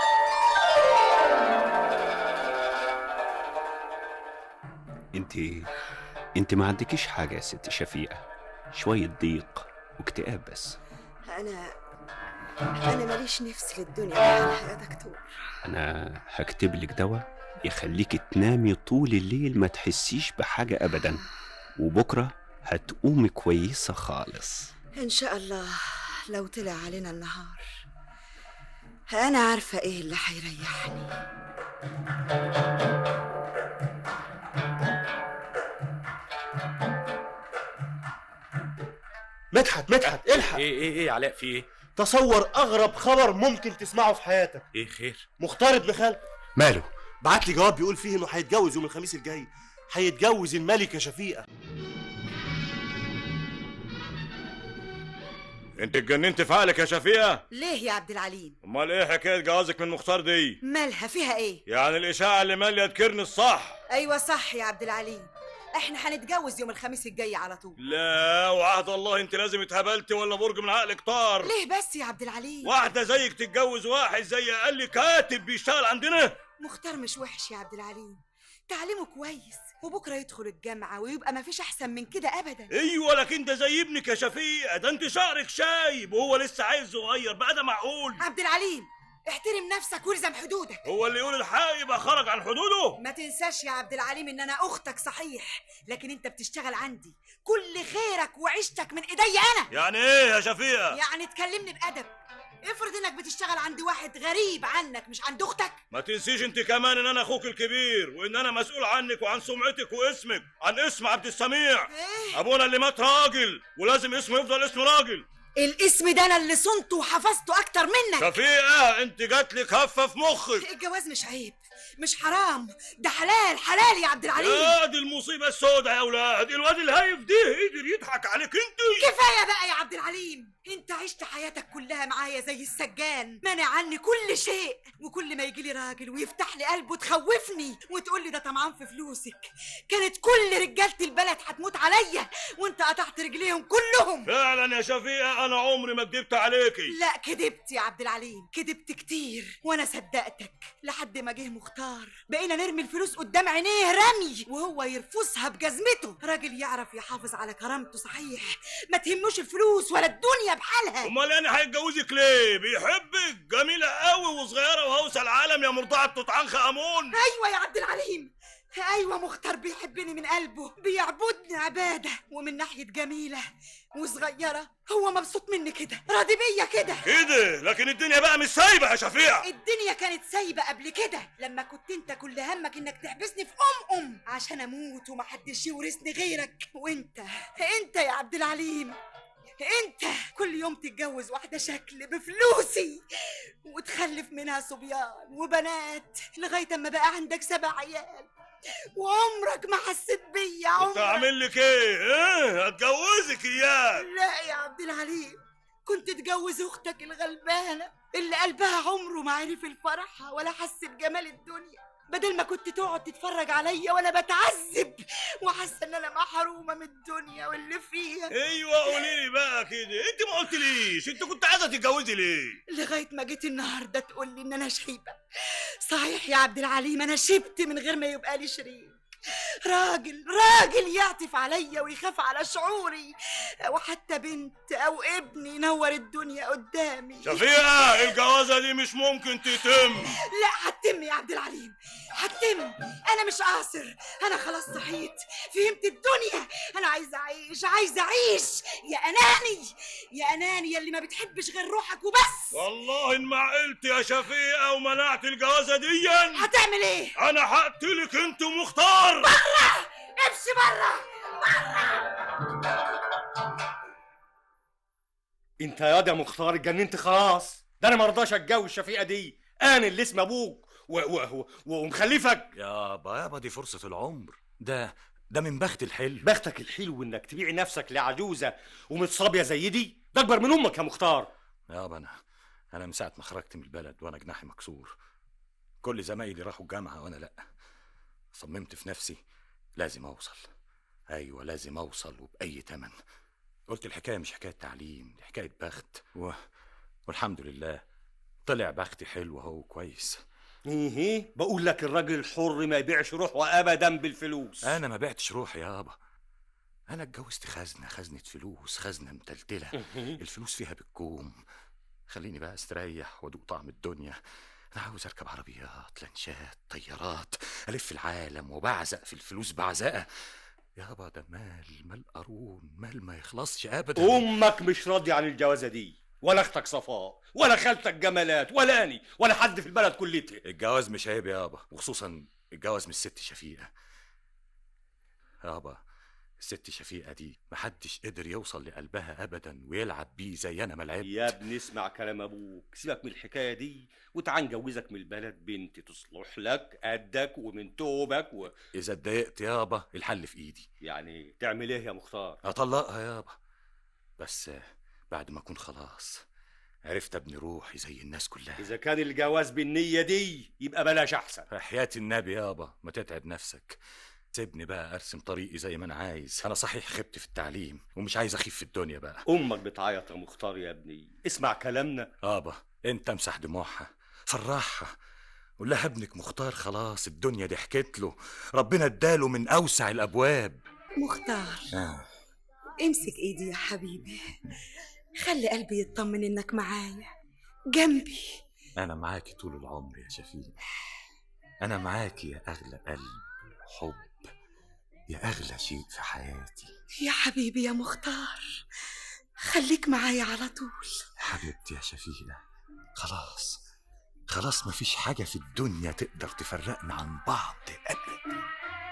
انت انت ما عندكيش حاجة يا ست شفيقة شوية ضيق واكتئاب بس انا انا ماليش نفس للدنيا بحالها يا دكتور انا هكتب لك دواء يخليك تنامي طول الليل ما تحسيش بحاجة ابدا وبكرة هتقومي كويسة خالص ان شاء الله لو طلع علينا النهار انا عارفه ايه اللي هيريحني مدحت مدحت الحق ايه ايه ايه علاء في ايه تصور اغرب خبر ممكن تسمعه في حياتك ايه خير مختار ابن خالتك ماله بعت لي جواب بيقول فيه انه هيتجوز يوم الخميس الجاي هيتجوز الملكه شفيقه انت اتجننت في عقلك يا شفيقه ليه يا عبد العليم امال ايه حكايه جوازك من مختار دي مالها فيها ايه يعني الاشاعه اللي ماليه تكرني الصح ايوه صح يا عبد العليم احنا هنتجوز يوم الخميس الجاي على طول لا وعهد الله انت لازم اتهبلتي ولا برج من عقلك طار ليه بس يا عبد العليم واحده زيك تتجوز واحد زي قال لي كاتب بيشتغل عندنا مختار مش وحش يا عبد العليم تعليمه كويس وبكره يدخل الجامعه ويبقى ما فيش احسن من كده ابدا ايوه لكن ده زي ابنك يا شفيقه ده انت شعرك شايب وهو لسه عايز صغير بقى ده معقول عبد العليم احترم نفسك والزم حدودك هو اللي يقول الحق يبقى خرج عن حدوده ما تنساش يا عبد العليم ان انا اختك صحيح لكن انت بتشتغل عندي كل خيرك وعيشتك من ايدي انا يعني ايه يا شفيقه يعني تكلمني بادب افرض انك بتشتغل عند واحد غريب عنك مش عند اختك ما تنسيش انت كمان ان انا اخوك الكبير وان انا مسؤول عنك وعن سمعتك واسمك عن اسم عبد السميع إيه؟ ابونا اللي مات راجل ولازم اسمه يفضل اسم راجل الاسم ده انا اللي صنته وحفظته اكتر منك شفيقه انت جاتلك هفه في مخك الجواز مش عيب مش حرام ده حلال حلال يا عبد العليم يا دي المصيبه السوداء يا اولاد الواد الهايف ده قدر يضحك عليك انت كفايه بقى يا عبد العليم انت عشت حياتك كلها معايا زي السجان مانع عني كل شيء وكل ما يجي لي راجل ويفتح لي قلبه تخوفني وتقول لي ده طمعان في فلوسك كانت كل رجاله البلد هتموت عليا وانت قطعت رجليهم كلهم فعلا يا شفيقه انا عمري ما كدبت عليكي لا كدبت يا عبد العليم كدبت كتير وانا صدقتك لحد ما جه مختار بقينا نرمي الفلوس قدام عينيه رمي وهو يرفسها بجزمته راجل يعرف يحافظ على كرامته صحيح ما تهموش الفلوس ولا الدنيا بحالها امال يعني هيتجوزك ليه بيحبك جميله قوي وصغيره وهوسه العالم يا مرضعه توت عنخ امون ايوه يا عبد العليم ايوه مختار بيحبني من قلبه بيعبدني عباده ومن ناحيه جميله وصغيره هو مبسوط مني كده راضي بيا كده كده لكن الدنيا بقى مش سايبه يا شفيقه الدنيا كانت سايبه قبل كده لما كنت انت كل همك انك تحبسني في ام ام عشان اموت ومحدش يورثني غيرك وانت انت يا عبد العليم انت كل يوم تتجوز واحده شكل بفلوسي وتخلف منها صبيان وبنات لغايه اما بقى عندك سبع عيال وعمرك ما حسيت بيا كنت عمرك اعمل لك ايه ايه هتجوزك اياه لا يا عبد العليم كنت تجوز اختك الغلبانه اللي قلبها عمره ما عرف الفرح ولا حس بجمال الدنيا بدل ما كنت تقعد تتفرج عليا وانا بتعذب وحاسه ان انا محرومه من الدنيا واللي فيها ايوه قولي لي بقى كده انت ما قلتليش انت كنت عايزه تتجوزي ليه لغايه ما جيت النهارده تقول لي ان انا شيبه صحيح يا عبد العليم انا شبت من غير ما يبقى لي شريك راجل راجل يعطف عليا ويخاف على شعوري وحتى بنت او ابن ينور الدنيا قدامي شفيقه الجوازه دي مش ممكن تتم لا هتم يا عبد العليم هتم انا مش قاصر انا خلاص صحيت فهمت الدنيا انا عايزه اعيش عايزه اعيش يا اناني يا اناني يا اللي ما بتحبش غير روحك وبس والله ان ما عقلت يا شفيقه ومنعت الجوازه دي هتعمل ايه انا هقتلك انت ومختار بره امشي بره انت يا ده مختار اتجننت خلاص ده انا ما رضاش اتجوز شفيقه دي انا اللي اسمي ابوك و- و- و- ومخلفك يابا يابا دي فرصة العمر ده ده من بخت الحلو بختك الحلو انك تبيع نفسك لعجوزه ومتصابيه زي دي ده اكبر من امك يا مختار يابا انا انا من ساعة ما خرجت من البلد وانا جناحي مكسور كل زمايلي راحوا الجامعة وانا لا صممت في نفسي لازم اوصل ايوه لازم اوصل وبأي تمن قلت الحكاية مش حكاية تعليم دي حكاية بخت و... والحمد لله طلع بختي حلو اهو كويس ايه بقول لك الراجل الحر ما يبيعش روحه ابدا بالفلوس انا ما بعتش روحي يابا انا اتجوزت خزنه خزنه فلوس خزنه متلتله الفلوس فيها بالكوم خليني بقى استريح وادوق طعم الدنيا انا عاوز اركب عربيات لانشات طيارات الف العالم وبعزق في الفلوس بعزقه يابا ده مال مال قارون مال ما يخلصش ابدا امك مش راضيه عن الجوازه دي ولا اختك صفاء ولا خالتك جمالات ولا اني ولا حد في البلد كلتها الجواز مش عيب يابا وخصوصا الجواز من الست شفيقه يابا الست شفيقه دي محدش قدر يوصل لقلبها ابدا ويلعب بيه زي انا ما لعبت يا ابني اسمع كلام ابوك سيبك من الحكايه دي وتعال نجوزك من البلد بنت تصلح لك قدك ومن توبك و... اذا اتضايقت يابا الحل في ايدي يعني تعمل ايه يا مختار اطلقها يابا بس بعد ما اكون خلاص عرفت ابني روحي زي الناس كلها اذا كان الجواز بالنيه دي يبقى بلاش احسن حياة النبي يابا ما تتعب نفسك سيبني بقى ارسم طريقي زي ما انا عايز انا صحيح خبت في التعليم ومش عايز اخيب في الدنيا بقى امك بتعيط يا مختار يا ابني اسمع كلامنا يابا انت امسح دموعها فرحها قول لها ابنك مختار خلاص الدنيا دي حكيت له ربنا اداله من اوسع الابواب مختار آه. امسك ايدي يا حبيبي خلي قلبي يطمن انك معايا جنبي انا معاكي طول العمر يا شفيق انا معاكي يا اغلى قلب وحب يا اغلى شيء في حياتي يا حبيبي يا مختار خليك معايا على طول حبيبتي يا شفيقة خلاص خلاص مفيش حاجة في الدنيا تقدر تفرقنا عن بعض أبدا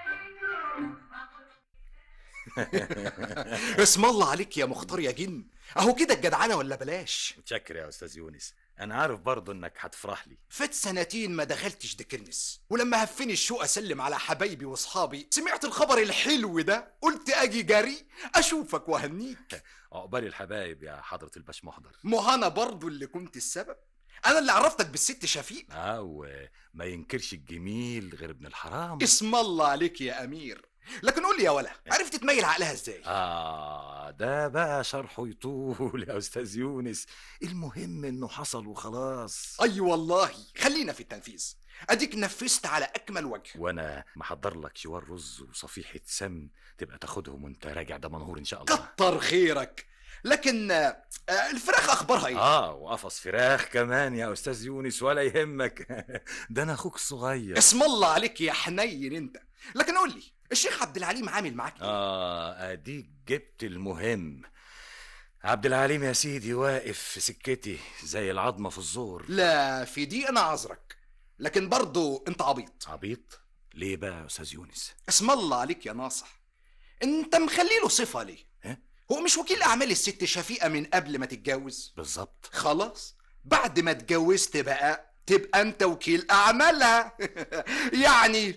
اسم الله عليك يا مختار يا جن اهو كده الجدعنه ولا بلاش متشكر يا أستاذ يونس أنا عارف برضه إنك هتفرح لي فات سنتين ما دخلتش دكرنس ولما هفني الشوق اسلم على حبايبي واصحابي سمعت الخبر الحلو ده قلت اجي جري اشوفك وهنيك عقبال الحبايب يا حضرة الباش محضر مهنا برضو اللي كنت السبب انا اللي عرفتك بالست شفيق اه وما ينكرش الجميل غير ابن الحرام اسم الله عليك يا امير لكن قول لي يا ولا عرفت تميل عقلها ازاي آه ده بقى شرحه يطول يا أستاذ يونس المهم إنه حصل وخلاص اي والله خلينا في التنفيذ اديك نفذت على اكمل وجه وأنا محضر لك شوار رز وصفيحة سمن تبقى تاخدهم وأنت راجع ده منهور إن شاء الله كتر خيرك لكن آه، آه، الفراخ اخبارها ايه آه وقفص فراخ كمان يا أستاذ يونس ولا يهمك ده أنا أخوك الصغير اسم الله عليك يا حنين انت لكن قول لي الشيخ عبد العليم عامل معاك ايه آه أديك جبت المهم عبد العليم يا سيدي واقف في سكتي زي العظمة في الزور لا في دي انا عذرك لكن برضو انت عبيط عبيط ليه بقى يا أستاذ يونس اسم الله عليك يا ناصح انت مخلي له صفه ليه ها؟ هو مش وكيل اعمال الست شفيقه من قبل ما تتجوز بالظبط خلاص بعد ما اتجوزت بقى تبقى انت وكيل اعمالها يعني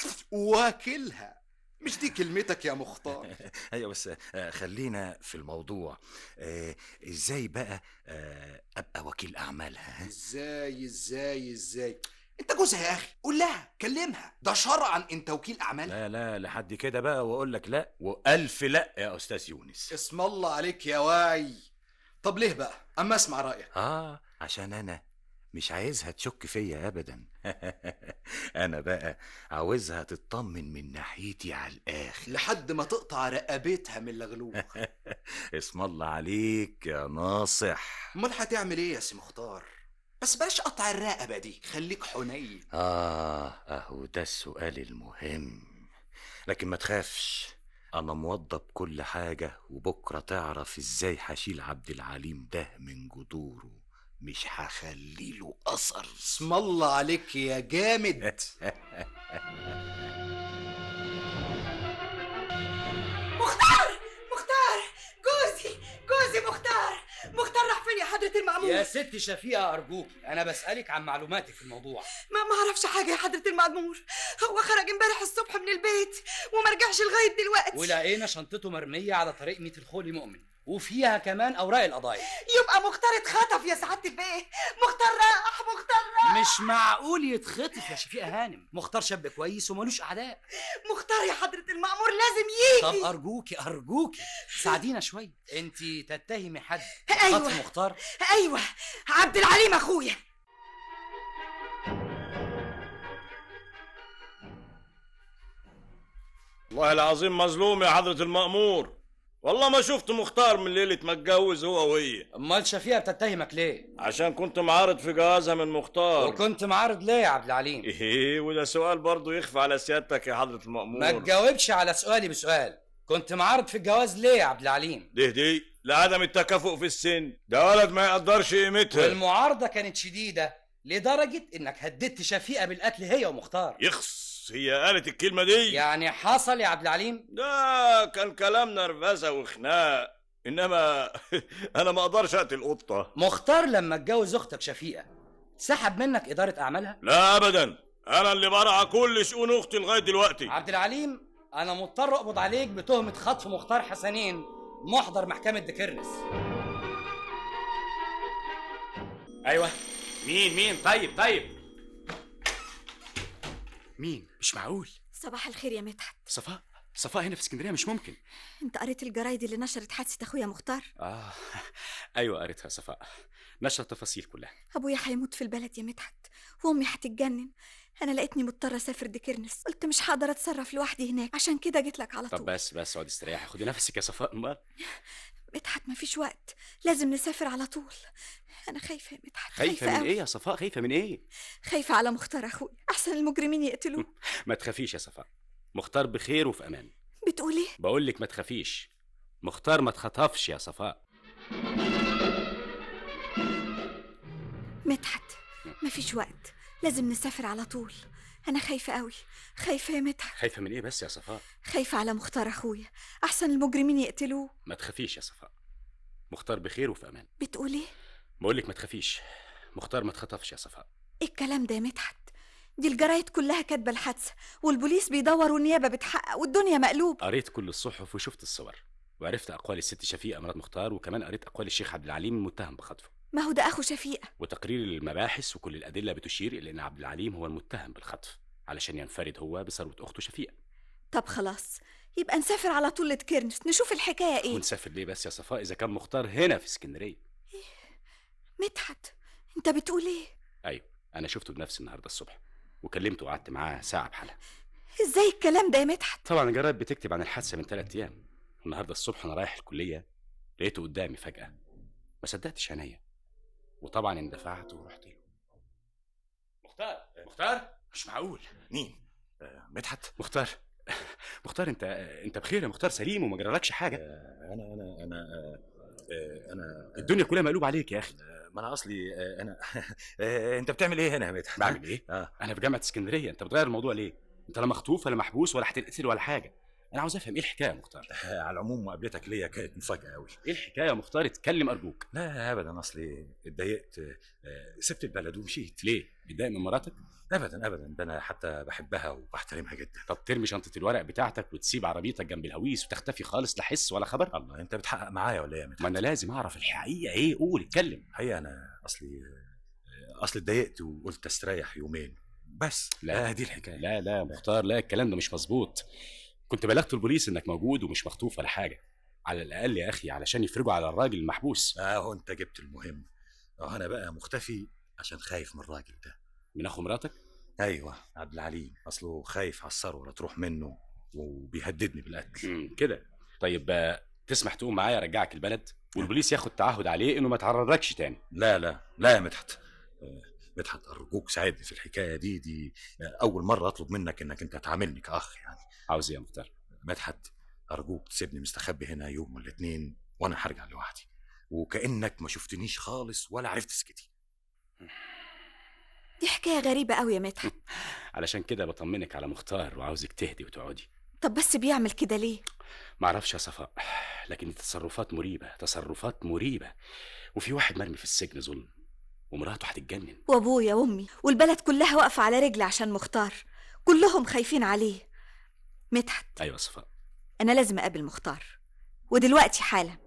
واكلها مش دي كلمتك يا مختار ايوه بس آه، خلينا في الموضوع آه، ازاي بقى آه، ابقى وكيل اعمالها ها؟ ازاي ازاي ازاي انت جوزها يا اخي قول لها كلمها ده شرعا انت وكيل اعمالها لا لا لحد كده بقى واقول لك لا والف لا يا استاذ يونس اسم الله عليك يا واعي طب ليه بقى اما اسمع رايك اه عشان انا مش عايزها تشك فيا ابدا انا بقى عاوزها تطمن من ناحيتي على الاخر لحد ما تقطع رقبتها من اللغلوغ اسم الله عليك يا ناصح امال هتعمل ايه يا سي مختار بس بلاش قطع الرقبه دي خليك حنين آه أهو ده السؤال المهم لكن ما تخافش أنا موضب كل حاجة وبكرة تعرف إزاي هشيل عبد العليم ده من جذوره مش هخليله أثر اسم الله عليك يا جامد مختار مختار جوزي جوزي مختار مختار راح فين يا حضرة المأمور يا ست شفيقة أرجوك أنا بسألك عن معلوماتك في الموضوع ما ما اعرفش حاجة يا حضرة المأمور هو خرج امبارح الصبح من البيت وما رجعش لغاية دلوقتي ولقينا شنطته مرمية على طريق ميت الخولي مؤمن وفيها كمان أوراق القضايا يبقى مختار اتخطف يا سعادة البيه مختار راح مختار راح مش معقول يتخطف يا شفيقة هانم مختار شاب كويس وملوش أعداء مختار يا حضرة المأمور لازم طب يجي أرجوكي أرجوكي ساعدينا شوية أنت تتهمي حد أيوة. خطف مختار ايوه عبد العليم اخويا والله العظيم مظلوم يا حضرة المأمور والله ما شفت مختار من ليلة ما اتجوز هو وهي أمال شفيقة بتتهمك ليه؟ عشان كنت معارض في جوازها من مختار وكنت معارض ليه يا عبد العليم؟ ايه وده سؤال برضه يخفى على سيادتك يا حضرة ما المأمور تجاوبش على سؤالي بسؤال كنت معارض في الجواز ليه يا عبد العليم؟ دي دي لعدم التكافؤ في السن ده ولد ما يقدرش قيمتها والمعارضة كانت شديدة لدرجة إنك هددت شفيقة بالقتل هي ومختار يخص هي قالت الكلمة دي يعني حصل يا عبد العليم؟ ده كان كلام نرفزة وخناق انما انا ما اقدرش اقتل قطة مختار لما اتجوز أختك شفيقة سحب منك إدارة أعمالها؟ لا ابدا انا اللي برعى كل شؤون اختي لغاية دلوقتي عبد العليم أنا مضطر أقبض عليك بتهمة خطف مختار حسنين محضر محكمة دكرنس ايوه مين مين طيب طيب مين مش معقول صباح الخير يا مدحت صفاء صفاء هنا في اسكندريه مش ممكن انت قريت الجرايد اللي نشرت حادثه اخويا مختار اه ايوه قريتها صفاء نشر التفاصيل كلها ابويا هيموت في البلد يا مدحت وامي هتتجنن انا لقيتني مضطره اسافر ديكرنس قلت مش هقدر اتصرف لوحدي هناك عشان كده جيت لك على طب طول بس بس اقعدي استريحي خدي نفسك يا صفاء امال مدحت مفيش وقت لازم نسافر على طول انا خايفه يا مدحت خايفه من أوي. ايه يا صفاء خايفه من ايه خايفه على مختار اخويا احسن المجرمين يقتلوه ما تخافيش يا صفاء مختار بخير وفي امان بتقول ايه بقول لك ما تخافيش مختار ما اتخطفش يا صفاء مدحت مفيش وقت لازم نسافر على طول انا خايفه قوي خايفه يا مدحت خايفه من ايه بس يا صفاء خايفه على مختار اخويا احسن المجرمين يقتلوه ما تخافيش يا صفاء مختار بخير وفي امان بتقول ايه بقول لك ما تخافيش مختار ما اتخطفش يا صفاء ايه الكلام ده يا مدحت دي الجرايد كلها كاتبه الحادثه والبوليس بيدور والنيابه بتحقق والدنيا مقلوب قريت كل الصحف وشفت الصور وعرفت اقوال الست شفيقه مرات مختار وكمان قريت اقوال الشيخ عبد العليم المتهم بخطفه ما هو ده اخو شفيقه وتقرير المباحث وكل الادله بتشير الى ان عبد العليم هو المتهم بالخطف علشان ينفرد هو بثروه اخته شفيقه طب خلاص يبقى نسافر على طول لتكرنس نشوف الحكايه ايه ونسافر ليه بس يا صفاء اذا كان مختار هنا في اسكندريه مدحت انت بتقول ايه ايوه انا شفته بنفسي النهارده الصبح وكلمته وقعدت معاه ساعه بحالها ازاي الكلام ده يا مدحت طبعا الجرايد بتكتب عن الحادثه من ثلاث ايام النهارده الصبح انا رايح الكليه لقيته قدامي فجاه ما صدقتش عينيا وطبعا اندفعت ورحت له مختار مختار مش معقول مين مدحت مختار مختار انت انت بخير يا مختار سليم وما جرالكش حاجه انا انا انا آه، انا الدنيا كلها مقلوب عليك يا اخي ما انا اصلي آه، انا آه، انت بتعمل ايه هنا يا مدحت بعمل ايه اه انا في جامعه اسكندريه انت بتغير الموضوع ليه انت لا مخطوف ولا محبوس ولا هتتقتل ولا حاجه انا عاوز افهم ايه الحكايه يا مختار على العموم مقابلتك ليا كانت مفاجاه قوي ايه الحكايه يا مختار اتكلم ارجوك لا ابدا اصلي اتضايقت آه، سبت البلد ومشيت ليه متضايق من مراتك ابدا ابدا ده انا حتى بحبها وبحترمها جدا طب ترمي شنطه الورق بتاعتك وتسيب عربيتك جنب الهويس وتختفي خالص لا حس ولا خبر الله انت بتحقق معايا ولا ايه يا مدحت ما انا لازم اعرف الحقيقه ايه قول اتكلم الحقيقه انا اصلي آه، اصلي اتضايقت وقلت استريح يومين بس لا دي الحكايه لا لا مختار لا الكلام ده مش مظبوط كنت بلغت البوليس انك موجود ومش مخطوف ولا حاجه على الاقل يا اخي علشان يفرجوا على الراجل المحبوس اهو انت جبت المهم اهو انا بقى مختفي عشان خايف من الراجل ده من اخو مراتك ايوه عبد العليم اصله خايف على الثروه لا تروح منه وبيهددني بالقتل امم كده طيب آه، تسمح تقوم معايا ارجعك البلد والبوليس ياخد تعهد عليه انه ما يتعرضلكش تاني لا لا لا يا مدحت آه، مدحت ارجوك ساعدني في الحكايه دي دي آه، اول مره اطلب منك انك انت تعاملني كاخ يعني عاوز ايه يا مختار مدحت ارجوك تسيبني مستخبي هنا يوم ولا اتنين وانا هرجع لوحدي وكانك ما شفتنيش خالص ولا عرفت سكتي دي حكايه غريبه قوي يا مدحت علشان كده بطمنك على مختار وعاوزك تهدي وتقعدي طب بس بيعمل كده ليه معرفش يا صفاء لكن التصرفات مريبة تصرفات مريبة وفي واحد مرمي في السجن ظلم ومراته هتتجنن وابويا وامي والبلد كلها واقفه على رجلي عشان مختار كلهم خايفين عليه مدحت ايوه يا صفاء انا لازم اقابل مختار ودلوقتي حالا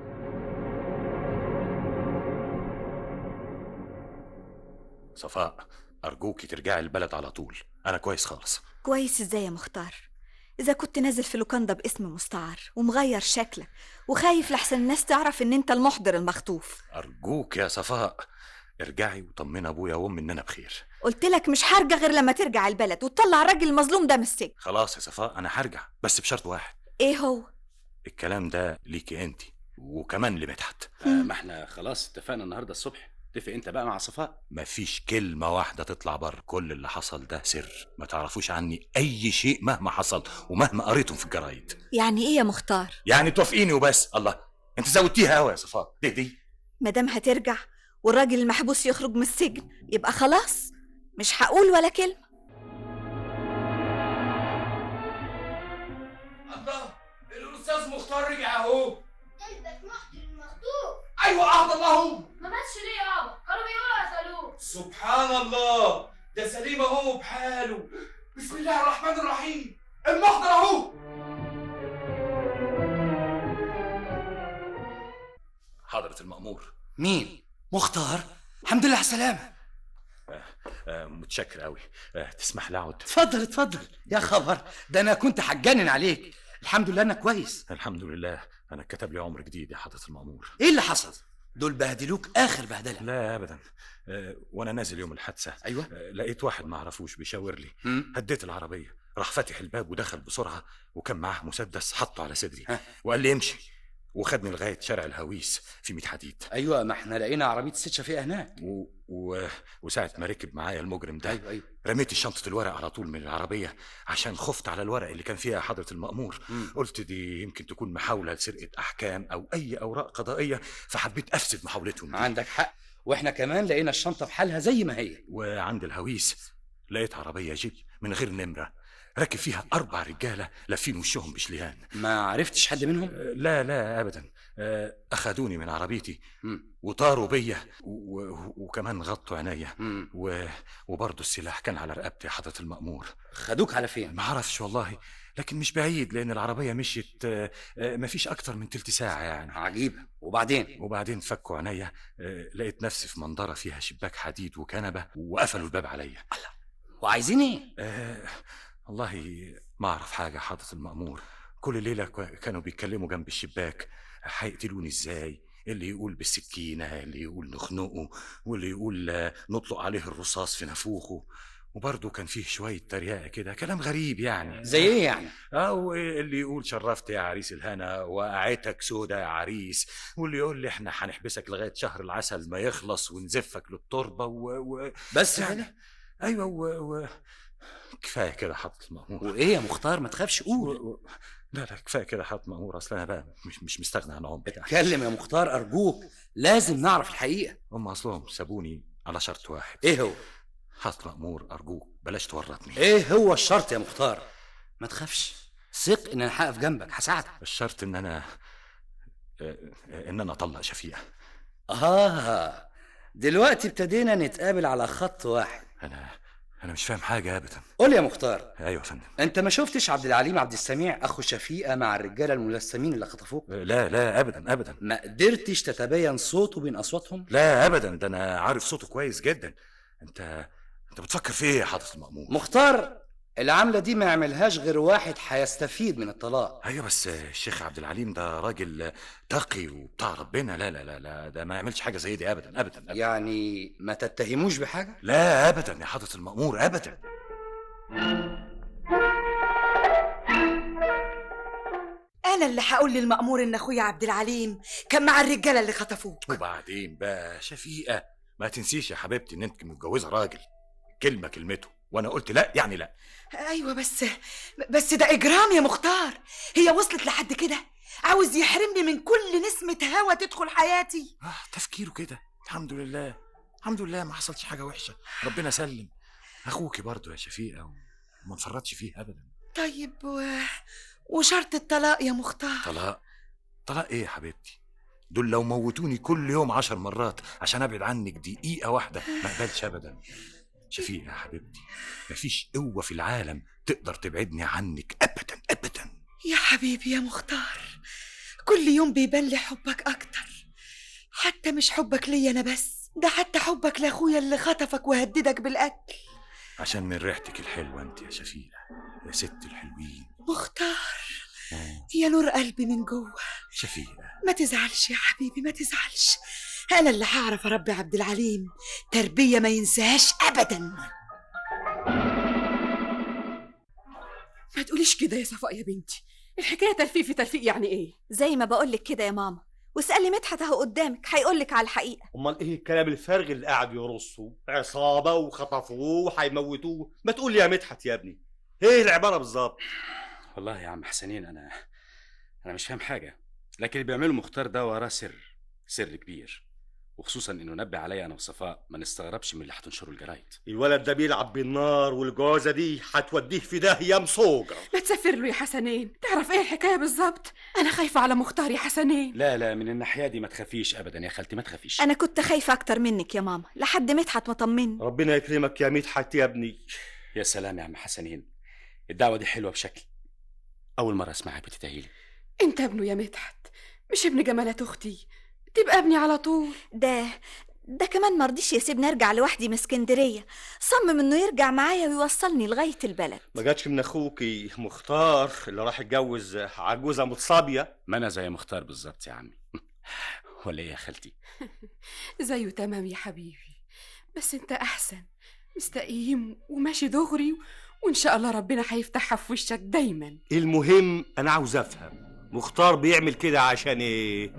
صفاء ارجوكي ترجعي البلد على طول انا كويس خالص كويس ازاي يا مختار اذا كنت نازل في لوكاندا باسم مستعار ومغير شكلك وخايف لحسن الناس تعرف ان انت المحضر المخطوف ارجوك يا صفاء ارجعي وطمني ابويا وامي ان انا بخير قلت لك مش هرجع غير لما ترجع البلد وتطلع الراجل المظلوم ده من السجن خلاص يا صفاء انا هرجع بس بشرط واحد ايه هو الكلام ده ليكي انت وكمان لمدحت آه ما احنا خلاص اتفقنا النهارده الصبح اتفق انت بقى مع صفاء مفيش كلمة واحدة تطلع بره كل اللي حصل ده سر ما تعرفوش عني أي شيء مهما حصل ومهما قريتم في الجرايد يعني ايه يا مختار يعني توافقيني وبس الله انت زودتيها قوي يا صفاء دي دي مادام هترجع والراجل المحبوس يخرج من السجن يبقى خلاص مش هقول ولا كلمه الله الاستاذ مختار رجع اهو قلبك محضر المخطوف ايوه عهد الله ما ماتش ليه يابا كانوا بيقولوا قتلوه سبحان الله ده سليم اهو بحاله بسم الله الرحمن الرحيم المحضر اهو حضرة المأمور مين؟ مختار؟ الحمد لله على السلامه آه متشكر قوي آه تسمح لي اقعد اتفضل اتفضل يا خبر ده انا كنت هتجنن عليك الحمد لله انا كويس الحمد لله انا كتب لي عمر جديد يا حضره المامور ايه اللي حصل دول بهدلوك اخر بهدله لا ابدا آه وانا نازل يوم الحادثه ايوه آه لقيت واحد ما اعرفوش بيشاور لي مم. هديت العربيه راح فاتح الباب ودخل بسرعه وكان معاه مسدس حطه على صدري وقال لي امشي وخدني لغايه شارع الهويس في ميت حديد ايوه ما احنا لقينا عربيه الست شفيقه هناك و... و... وساعة ما ركب معايا المجرم ده أيوة أيوة. رميت شنطة الورق على طول من العربية عشان خفت على الورق اللي كان فيها حضرة المأمور مم. قلت دي يمكن تكون محاولة لسرقة أحكام أو أي أوراق قضائية فحبيت أفسد محاولتهم دي. عندك حق واحنا كمان لقينا الشنطه بحالها زي ما هي وعند الهويس لقيت عربية جيب من غير نمرة راكب فيها أربع رجالة لافين وشهم بشليان ما عرفتش حد منهم؟ لا لا أبدا آه، أخدوني من عربيتي مم. وطاروا بيا و... و... وكمان غطوا عينيا مم. و... وبرضه السلاح كان على رقبتي يا حضرة المأمور خدوك على فين؟ ما اعرفش والله لكن مش بعيد لأن العربية مشيت آه، آه، مفيش أكتر من تلت ساعة يعني عجيب وبعدين وبعدين فكوا عينيا آه، لقيت نفسي في منظرة فيها شباك حديد وكنبة وقفلوا الباب عليا وعايزين ايه؟ آه والله ما أعرف حاجة حضرة المأمور كل ليلة كا- كانوا بيتكلموا جنب الشباك هيقتلوني ازاي اللي يقول بالسكينة اللي يقول نخنقه واللي يقول آه، نطلق عليه الرصاص في نافوخه وبرضه كان فيه شوية تريقة كده كلام غريب يعني زي ايه يعني؟ أو اللي يقول شرفت يا عريس الهنا وقعتك سودا يا عريس واللي يقول لي احنا هنحبسك لغاية شهر العسل ما يخلص ونزفك للتربة و... و... بس يعني كده؟ أيوة و... و... كفاية كده حضرة المأمور وايه يا مختار ما تخافش قول و... و... لا لا كفاية كده حضرة المأمور أصل أنا بقى مش مش مستغني عن عمري يعني. اتكلم يا مختار ارجوك لازم نعرف الحقيقه هم أصلهم سابوني على شرط واحد ايه هو؟ حضرة المأمور أرجوك بلاش تورطني ايه هو الشرط يا مختار؟ ما تخافش ثق ان انا هقف جنبك هساعدك الشرط إن أنا آه، آه، إن أنا أطلق شفيقة اه دلوقتي ابتدينا نتقابل على خط واحد أنا أنا مش فاهم حاجة أبدا قول يا مختار أيوة يا فندم انت ما شفتش عبد العليم عبد السميع اخو شفيقه مع الرجاله الملثمين اللي خطفوك لا لا ابدا ابدا ما قدرتش تتبين صوته بين اصواتهم لا ابدا ده انا عارف صوته كويس جدا انت انت بتفكر في ايه يا حضرة المأمور مختار العمله دي ما يعملهاش غير واحد هيستفيد من الطلاق ايوه بس الشيخ عبد العليم ده راجل تقي وبتاع ربنا لا لا لا لا ده ما يعملش حاجه زي دي ابدا ابدا, أبداً. يعني ما تتهموش بحاجه لا ابدا يا حضرة المأمور ابدا انا اللي هقول للمأمور ان اخويا عبد العليم كان مع الرجاله اللي خطفوك وبعدين بقى شفيقه ما تنسيش يا حبيبتي ان انت متجوزه راجل كلمه كلمته وانا قلت لا يعني لا ايوه بس بس ده اجرام يا مختار هي وصلت لحد كده عاوز يحرمني من كل نسمه هوا تدخل حياتي آه تفكيره كده الحمد لله الحمد لله ما حصلش حاجه وحشه ربنا سلم اخوكي برضو يا شفيقه وما نفرطش فيه ابدا طيب و... وشرط الطلاق يا مختار طلاق طلاق ايه يا حبيبتي دول لو موتوني كل يوم عشر مرات عشان ابعد عنك دقيقه واحده ما اقبلش ابدا شفيقه يا حبيبتي مفيش قوه في العالم تقدر تبعدني عنك ابدا ابدا يا حبيبي يا مختار كل يوم بيبان لي حبك اكتر حتى مش حبك ليا انا بس ده حتى حبك لاخويا اللي خطفك وهددك بالقتل عشان من ريحتك الحلوه انت يا شفيقه يا ست الحلوين مختار يا نور قلبي من جوه شفيقه ما تزعلش يا حبيبي ما تزعلش انا اللي هعرف اربي عبد العليم تربيه ما ينساهاش ابدا ما تقوليش كده يا صفاء يا بنتي الحكايه تلفيق في تلفيق يعني ايه زي ما بقولك كده يا ماما واسألي مدحت اهو قدامك هيقولك على الحقيقة امال ايه الكلام الفارغ اللي قاعد يرصه عصابه وخطفوه وهيموتوه ما تقول لي يا مدحت يا ابني ايه العباره بالظبط والله يا عم حسنين انا انا مش فاهم حاجه لكن اللي بيعمله مختار ده وراه سر سر كبير وخصوصا انه نبه عليا انا وصفاء ما نستغربش من اللي هتنشره الجرايد الولد ده بيلعب بالنار والجوازه دي هتوديه في داهيه مصوجه ما تسافر له يا حسنين تعرف ايه الحكايه بالظبط انا خايفه على مختار يا حسنين لا لا من الناحيه دي ما تخافيش ابدا يا خالتي ما تخافيش انا كنت خايفة اكتر منك يا ماما لحد مدحت ما طمني ربنا يكرمك يا مدحت يا ابني يا سلام يا عم حسنين الدعوه دي حلوه بشكل اول مره اسمعك بتتهيلي انت ابنه يا مدحت مش ابن جمالات اختي تبقى ابني على طول ده ده كمان مرضيش يسيبني ارجع لوحدي من اسكندريه صمم انه يرجع معايا ويوصلني لغايه البلد ما جاتش من اخوكي مختار اللي راح يتجوز عجوزه متصابيه ما انا زي مختار بالظبط يا عمي ولا ايه يا خالتي زيه تمام يا حبيبي بس انت احسن مستقيم وماشي دغري وان شاء الله ربنا هيفتحها في وشك دايما المهم انا عاوز افهم مختار بيعمل كده عشان ايه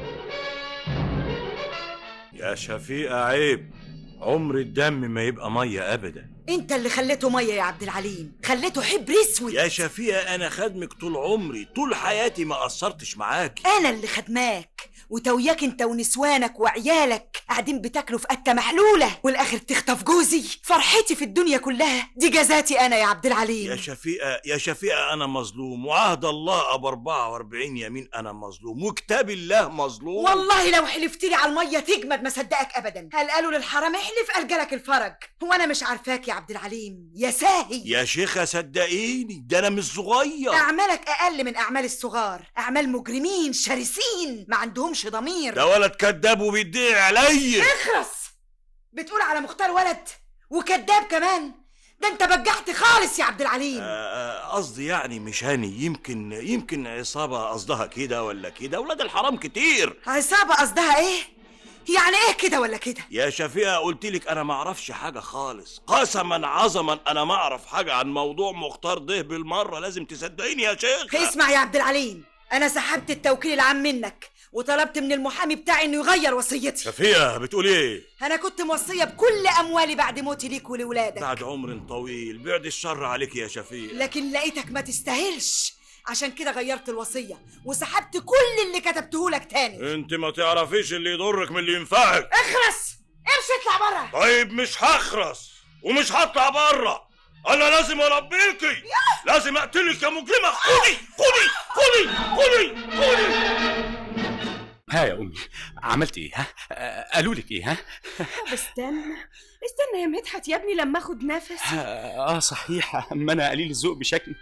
يا شفيقة عيب عمر الدم ما يبقى مية أبدا انت اللي خليته ميه يا عبد العليم خليته حبر اسود يا شفيقة أنا خدمك طول عمري طول حياتي ما قصرتش معاك انا اللي خدماك وتوياك انت ونسوانك وعيالك قاعدين بتاكلوا في قته محلوله والاخر تخطف جوزي فرحتي في الدنيا كلها دي جزاتي انا يا عبد العليم يا شفيقة يا شفيقة أنا مظلوم وعهد الله أبو 44 يمين أنا مظلوم وكتاب الله مظلوم والله لو حلفت لي على الميه تجمد ما صدقك ابدا هل قالوا للحرام احلف قال جالك الفرج هو انا مش عارفاك يا عبد العليم يا ساهي يا شيخة صدقيني ده أنا مش صغير اعمالك اقل من اعمال الصغار اعمال مجرمين شرسين ما عندهمش ضمير ده ولد كذاب وبيدعي عليا اخرس بتقول على مختار ولد وكذاب كمان ده انت بجحت خالص يا عبد العليم آه، قصدي يعني مش هاني يمكن يمكن عصابة قصدها كده ولا كده ولاد الحرام كتير عصابه قصدها ايه يعني ايه كده ولا كده يا شفيقة قلت لك انا ما اعرفش حاجة خالص قسما عظما انا ما اعرف حاجة عن موضوع مختار ده بالمرة لازم تصدقيني يا شيخ اسمع يا عبد العليم انا سحبت التوكيل العام منك وطلبت من المحامي بتاعي انه يغير وصيتي شفيقة بتقول ايه انا كنت موصيه بكل اموالي بعد موتي ليك ولولادك بعد عمر طويل بعد الشر عليك يا شفيقة لكن لقيتك ما تستاهلش عشان كده غيرت الوصيه وسحبت كل اللي كتبته لك تاني انت ما تعرفيش اللي يضرك من اللي ينفعك اخرس امشي اطلع بره طيب مش هخرس ومش هطلع بره انا لازم اربيكي لازم اقتلك يا مجرمه خدي خدي خدي خدي خدي ها يا امي عملت ايه ها آه، قالوا لك ايه ها طب استنى استنى يا مدحت يا ابني لما اخد نفس اه صحيح اما انا قليل الذوق بشكل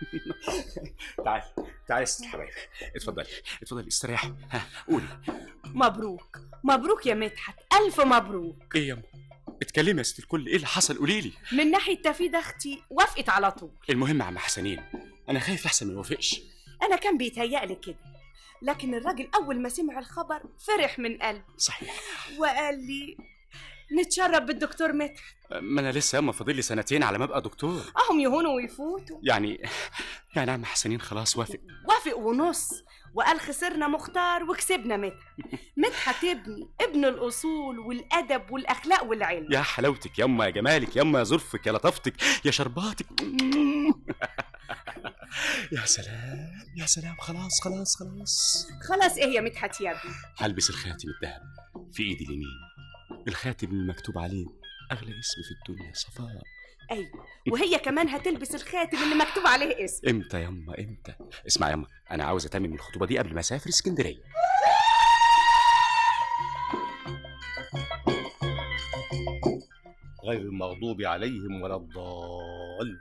تعال تعال يا ست الحبايب اتفضلي اتفضلي استريحي ها قولي مبروك مبروك يا مدحت الف مبروك ايه يا أم؟ اتكلمي يا ست الكل ايه اللي حصل قولي لي من ناحيه تفيد اختي وافقت على طول المهم يا عم حسنين انا خايف احسن ما يوافقش انا كان بيتهيألي كده لكن الراجل اول ما سمع الخبر فرح من قلبه صحيح وقال لي نتشرب بالدكتور مدحت ما انا لسه ياما فاضل لي سنتين على ما ابقى دكتور اهم يهونوا ويفوتوا يعني يعني عم حسنين خلاص وافق وافق ونص وقال خسرنا مختار وكسبنا مدحت مدحت ابني ابن الاصول والادب والاخلاق والعلم يا حلاوتك ياما يا جمالك ياما يا ظرفك يا لطفتك يا شرباتك يا سلام يا سلام خلاص خلاص خلاص خلاص ايه يا مدحت يا ابني هلبس الخاتم الذهب في ايدي اليمين الخاتم المكتوب عليه اغلى اسم في الدنيا صفاء ايوه وهي كمان هتلبس الخاتم اللي مكتوب عليه اسم امتى ياما امتى اسمع ياما انا عاوز اتمم الخطوبه دي قبل ما اسافر اسكندريه غير المغضوب عليهم ولا الضالين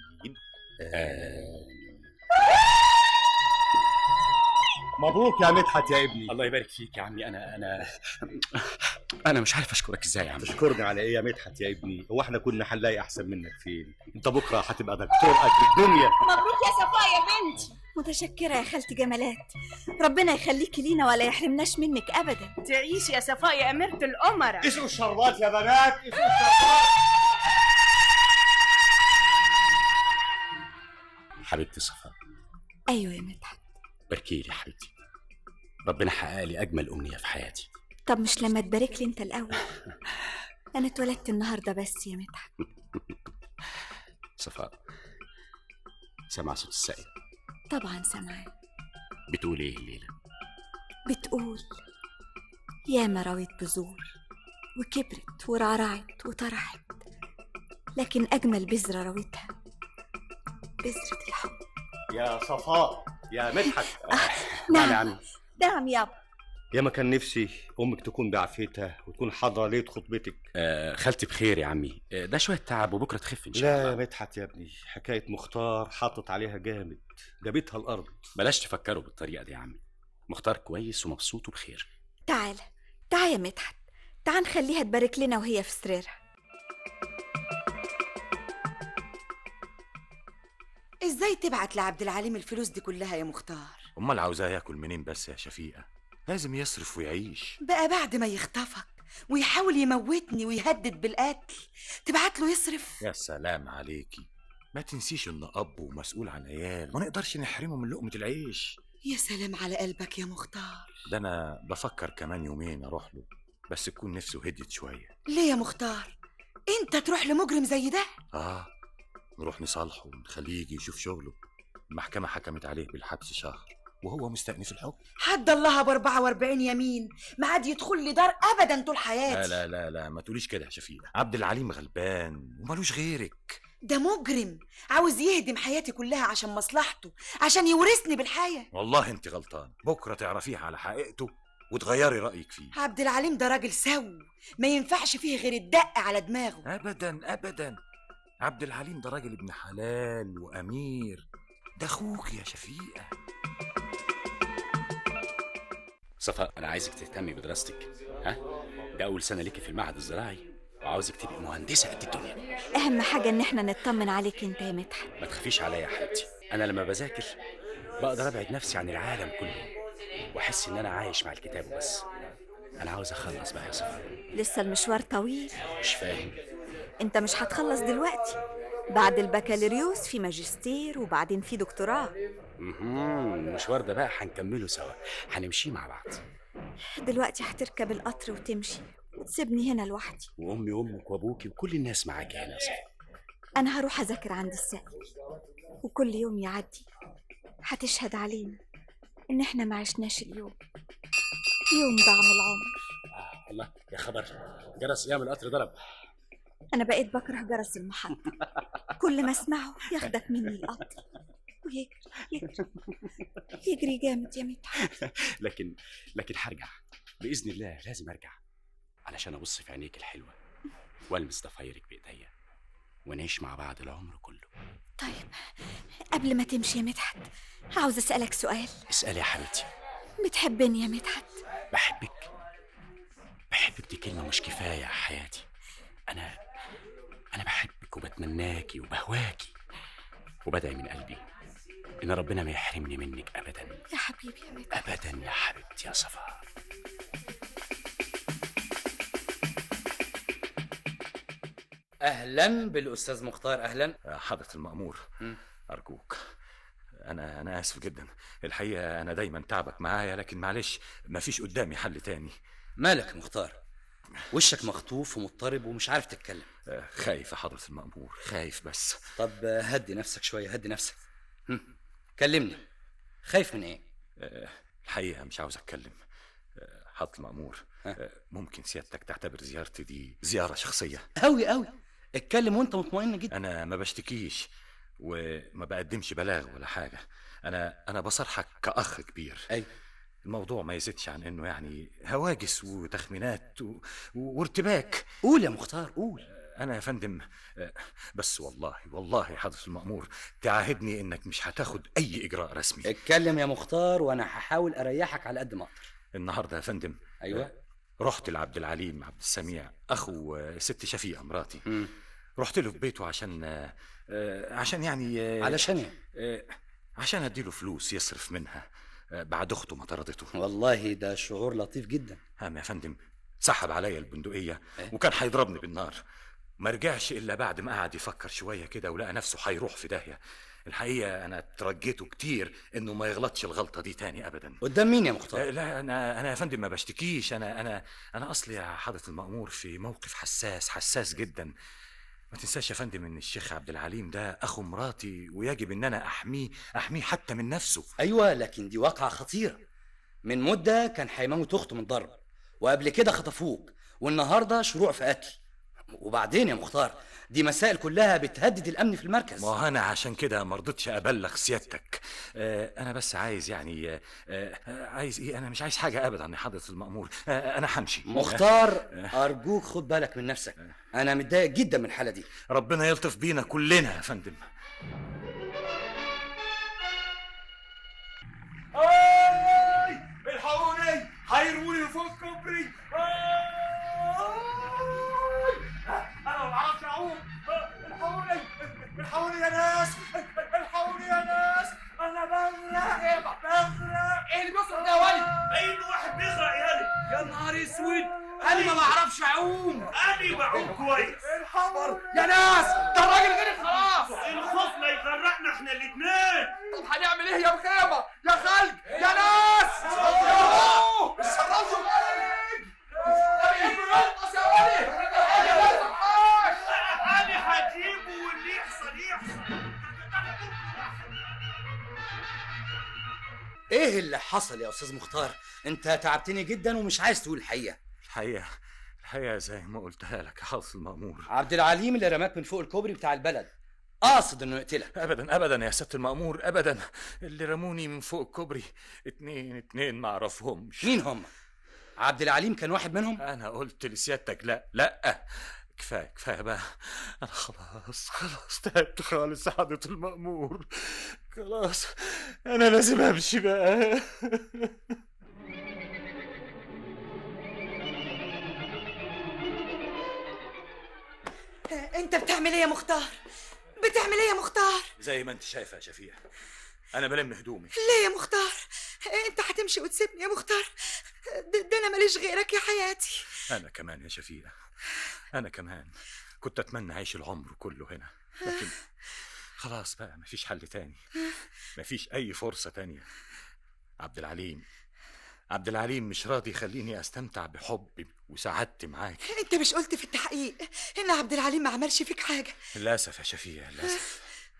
مبروك يا مدحت يا ابني الله يبارك فيك يا عمي انا انا انا مش عارف اشكرك ازاي يا عم تشكرني على ايه يا مدحت يا ابني هو احنا كنا هنلاقي احسن منك فين انت بكره هتبقى دكتور قد الدنيا مبروك يا صفاء يا بنتي متشكرة يا خالتي جمالات ربنا يخليكي لينا ولا يحرمناش منك أبدا تعيش يا صفاء يا أميرة الأمراء اسقوا الشربات يا بنات اسقوا الشربات حبيبتي صفاء أيوة يا مدحت باركي لي يا حبيبتي ربنا حقق لي اجمل امنيه في حياتي طب مش لما تبارك لي أنت الأول أنا اتولدت النهاردة بس يا مدحت صفاء سمع صوت السقي طبعا سامعة بتقول ايه الليله بتقول ياما رويت بذور وكبرت ورعرعت وطرحت لكن أجمل بذرة رويتها بذرة الحب يا صفاء يا مدحت نعم. يا عمي نعم يابا يا ما كان نفسي امك تكون بعافيتها وتكون حاضره ليله خطبتك آه خالتي بخير يا عمي آه ده شويه تعب وبكره تخف ان شاء لا الله يا مدحت يا ابني حكايه مختار حاطط عليها جامد جابتها الارض بلاش تفكروا بالطريقه دي يا عمي مختار كويس ومبسوط وبخير تعال تعال يا مدحت تعال نخليها تبارك لنا وهي في سريرها ازاي تبعت لعبد العليم الفلوس دي كلها يا مختار امال عاوزاه ياكل منين بس يا شفيقه لازم يصرف ويعيش بقى بعد ما يخطفك ويحاول يموتني ويهدد بالقتل تبعت له يصرف يا سلام عليكي ما تنسيش ان اب ومسؤول عن عيال ما نقدرش نحرمه من لقمه العيش يا سلام على قلبك يا مختار ده انا بفكر كمان يومين اروح له بس تكون نفسه هديت شويه ليه يا مختار انت تروح لمجرم زي ده اه نروح نصالحه ونخليه يجي يشوف شغله المحكمه حكمت عليه بالحبس شهر وهو مستأنف الحكم حد الله ب 44 يمين ما عاد يدخل لي دار ابدا طول لا حياتي لا لا لا ما تقوليش كده يا شفيقه عبد العليم غلبان ومالوش غيرك ده مجرم عاوز يهدم حياتي كلها عشان مصلحته عشان يورثني بالحياة والله انت غلطان بكره تعرفيه على حقيقته وتغيري رايك فيه عبد العليم ده راجل سو ما ينفعش فيه غير الدق على دماغه ابدا ابدا عبد العليم ده راجل ابن حلال وامير ده اخوك يا شفيقه صفاء انا عايزك تهتمي بدراستك ها ده اول سنه ليكي في المعهد الزراعي وعاوزك تبقي مهندسه قد الدنيا اهم حاجه ان احنا نطمن عليك انت يا مدحت ما تخافيش عليا يا حبيبتي انا لما بذاكر بقدر ابعد نفسي عن العالم كله واحس ان انا عايش مع الكتاب وبس انا عاوز اخلص بقى يا صفاء لسه المشوار طويل مش فاهم انت مش هتخلص دلوقتي بعد البكالوريوس في ماجستير وبعدين في دكتوراه مهم. المشوار ده بقى هنكمله سوا هنمشيه مع بعض دلوقتي هتركب القطر وتمشي وتسيبني هنا لوحدي وامي وامك وابوكي وكل الناس معاكي هنا يا صفاء انا هروح اذاكر عند السقف وكل يوم يعدي هتشهد علينا ان احنا ما عشناش اليوم يوم ضاع من العمر آه الله يا خبر جرس ايام القطر ضرب انا بقيت بكره جرس المحطة كل ما اسمعه ياخدك مني القطر ويجري يجري يجري جامد يا مدحت لكن لكن هرجع باذن الله لازم ارجع علشان ابص في عينيك الحلوه والمس ضفايرك بايديا ونعيش مع بعض العمر كله طيب قبل ما تمشي يا مدحت عاوز اسالك سؤال اسالي يا حبيبتي بتحبني يا مدحت بحبك بحبك دي كلمه مش كفايه يا حياتي انا انا بحبك وبتمناكي وبهواكي وبدعي من قلبي ان ربنا ما يحرمني منك ابدا يا حبيبي يا مدحت ابدا يا حبيبتي يا صفاء اهلا بالاستاذ مختار اهلا حضرة المأمور أرجوك أنا أنا آسف جدا الحقيقة أنا دايما تعبك معايا لكن معلش مفيش قدامي حل تاني مالك يا مختار وشك مخطوف ومضطرب ومش عارف تتكلم آه، خايف يا حضرة المأمور خايف بس طب آه، هدي نفسك شويه هدي نفسك هم، كلمني خايف من ايه آه، الحقيقة مش عاوز أتكلم آه، حضرة المأمور آه، ممكن سيادتك تعتبر زيارتي دي زيارة شخصية قوي قوي اتكلم وانت مطمئن جدا أنا ما بشتكيش وما بقدمش بلاغ ولا حاجة أنا أنا بصرحك كأخ كبير أيوة الموضوع ما يزيدش عن إنه يعني هواجس وتخمينات و... و... وارتباك قول يا مختار قول أنا يا فندم آه، بس والله والله يا حضرة المأمور تعاهدني إنك مش هتاخد أي إجراء رسمي اتكلم يا مختار وانا هحاول اريحك على قد ما اقدر النهارده يا فندم أيوة. آه، رحت لعبد العليم عبد السميع أخو آه، ست شفيقة مراتي رحت له في بيته عشان آه، آه، عشان يعني آه، علشان إيه؟ آه، عشان اديله فلوس يصرف منها آه، بعد اخته ما طردته والله ده شعور لطيف جدا هم يا فندم سحب عليا البندقية وكان هيضربني بالنار ما رجعش الا بعد ما قعد يفكر شوية كده ولقى نفسه هيروح في داهية الحقيقة أنا ترجيته كتير إنه ما يغلطش الغلطة دي تاني أبدا قدام مين يا مختار؟ آه، لا أنا أنا يا فندم ما بشتكيش أنا أنا أنا أصلي يا حضرة المأمور في موقف حساس حساس جدا ما تنساش يا فندم إن الشيخ عبد العليم ده أخو مراتي ويجب إن أنا أحميه أحميه حتى من نفسه ايوه لكن دي واقعه خطيره من مده كان هيموت اخته من الضرب وقبل كده خطفوك والنهارده شروع في قتل وبعدين يا مختار دي مسائل كلها بتهدد الامن في المركز ما هو انا عشان كده ما رضيتش ابلغ سيادتك آه انا بس عايز يعني آه آه عايز ايه انا مش عايز حاجه ابدا يا حضره المامور آه انا همشي مختار ارجوك خد بالك من نفسك انا متضايق جدا من الحاله دي ربنا يلطف بينا كلنا يا فندم اي الحقوني هيرموني فوق كوبري آه! انا ما بعرفش اعوم انا بعوم كويس يا ناس ده الراجل غرق خلاص الخوف لا يغرقنا احنا الاثنين طب هنعمل ايه يا مخيمة يا خالد يا ناس يوه، الصراصة غرق ده بيحب يغطس يا ولي يا ناس الحاج انا هجيبه واللي يحصل يحصل ايه اللي حصل يا استاذ مختار انت تعبتني جدا ومش عايز تقول الحقيقه الحقيقة الحقيقة زي ما قلتها لك يا حافظ المأمور عبد العليم اللي رماك من فوق الكوبري بتاع البلد قاصد انه يقتلك ابدا ابدا يا سيادة المأمور ابدا اللي رموني من فوق الكوبري اتنين اتنين ما اعرفهمش مين هم عبد العليم كان واحد منهم انا قلت لسيادتك لا لا كفايه كفايه بقى انا خلاص خلاص تعبت خالص يا حضرة المأمور خلاص انا لازم امشي بقى انت بتعمل ايه يا مختار بتعمل ايه يا مختار زي ما انت شايفه يا شفيع انا بلم هدومي ليه يا مختار انت هتمشي وتسيبني يا مختار ده, ده انا ماليش غيرك يا حياتي انا كمان يا شفيع انا كمان كنت اتمنى اعيش العمر كله هنا لكن خلاص بقى مفيش حل تاني مفيش اي فرصه تانية عبد العليم عبد العليم مش راضي يخليني استمتع بحبي وسعادتي معاك انت مش قلت في التحقيق ان عبد العليم ما عملش فيك حاجه للاسف يا شفيع للاسف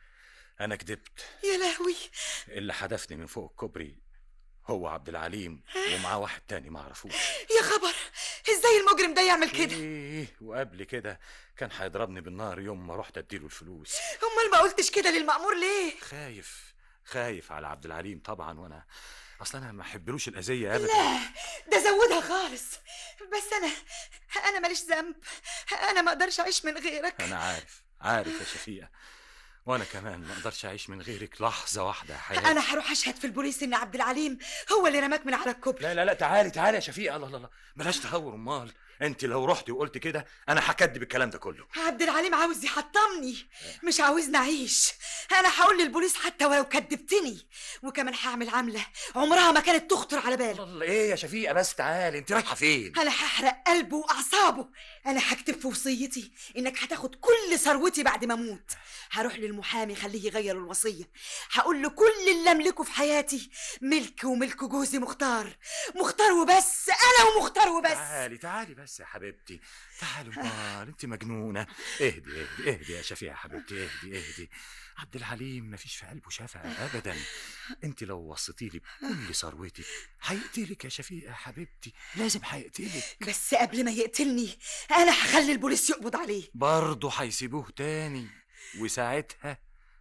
انا كدبت يا لهوي اللي حدفني من فوق الكوبري هو عبد العليم ومعاه واحد تاني ما اعرفوش يا خبر ازاي المجرم ده يعمل كده ايه وقبل كده كان هيضربني بالنار يوم ما رحت اديله الفلوس امال ما قلتش كده للمأمور ليه خايف خايف على عبد العليم طبعا وانا اصلا انا ما احبلوش الاذيه ابدا لا ده زودها خالص بس انا انا ماليش ذنب انا ما اقدرش اعيش من غيرك انا عارف عارف يا شفيقة وانا كمان ما اقدرش اعيش من غيرك لحظه واحده يا حياتي انا هروح اشهد في البوليس ان عبد العليم هو اللي رماك من على الكوبري لا لا لا تعالي تعالي يا شفيقة الله الله الله بلاش تهور امال انت لو رحتي وقلت كده انا هكدب الكلام ده كله عبد العليم عاوز يحطمني مش عاوزني اعيش انا هقول للبوليس حتى ولو كدبتني وكمان هعمل عمله عمرها ما كانت تخطر على باله الله ايه يا شفيقة بس تعالي انت رايحه فين انا هحرق قلبه واعصابه انا هكتب في وصيتي انك هتاخد كل ثروتي بعد ما اموت هروح للمحامي خليه يغير الوصيه هقول له كل اللي املكه في حياتي ملك وملك جوزي مختار مختار وبس انا ومختار وبس تعالي تعالي بس يا حبيبتي تعالي امال انت مجنونه اهدي اهدي اهدي يا شفيقة يا حبيبتي اهدي اهدي عبد الحليم مفيش في قلبه شفقة ابدا انت لو وصيتي لي بكل ثروتك هيقتلك يا شفيقة يا حبيبتي لازم هيقتلك بس قبل ما يقتلني انا هخلي البوليس يقبض عليه برضه هيسيبوه تاني وساعتها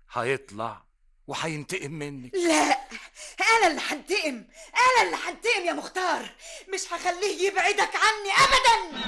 هيطلع وهينتقم منك لا انا اللي هنتقم انا اللي هنتقم يا مختار مش هخليه يبعدك عني ابدا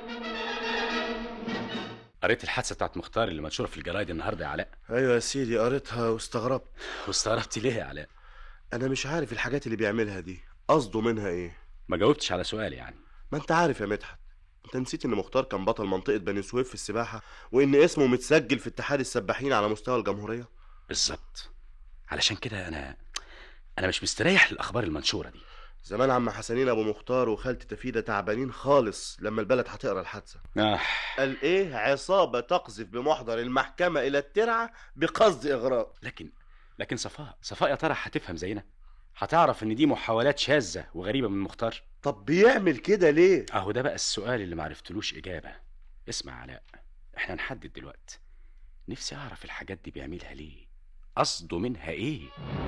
قريت الحادثه بتاعت مختار اللي منشوره في الجرايد النهارده يا علاء ايوه يا سيدي قريتها واستغربت واستغربت ليه يا علاء انا مش عارف الحاجات اللي بيعملها دي قصده منها ايه ما جاوبتش على سؤالي يعني ما انت عارف يا مدحت انت نسيت ان مختار كان بطل منطقه بني سويف في السباحه وان اسمه متسجل في اتحاد السباحين على مستوى الجمهوريه بالظبط علشان كده انا انا مش مستريح للاخبار المنشوره دي زمان عم حسنين ابو مختار وخالتي تفيده تعبانين خالص لما البلد هتقرا الحادثه آه. قال ايه عصابه تقذف بمحضر المحكمه الى الترعه بقصد اغراء لكن لكن صفاء صفاء يا ترى هتفهم زينا هتعرف ان دي محاولات شاذه وغريبه من مختار طب بيعمل كده ليه اهو ده بقى السؤال اللي معرفتلوش اجابه اسمع علاء احنا نحدد دلوقتي نفسي اعرف الحاجات دي بيعملها ليه قصده منها ايه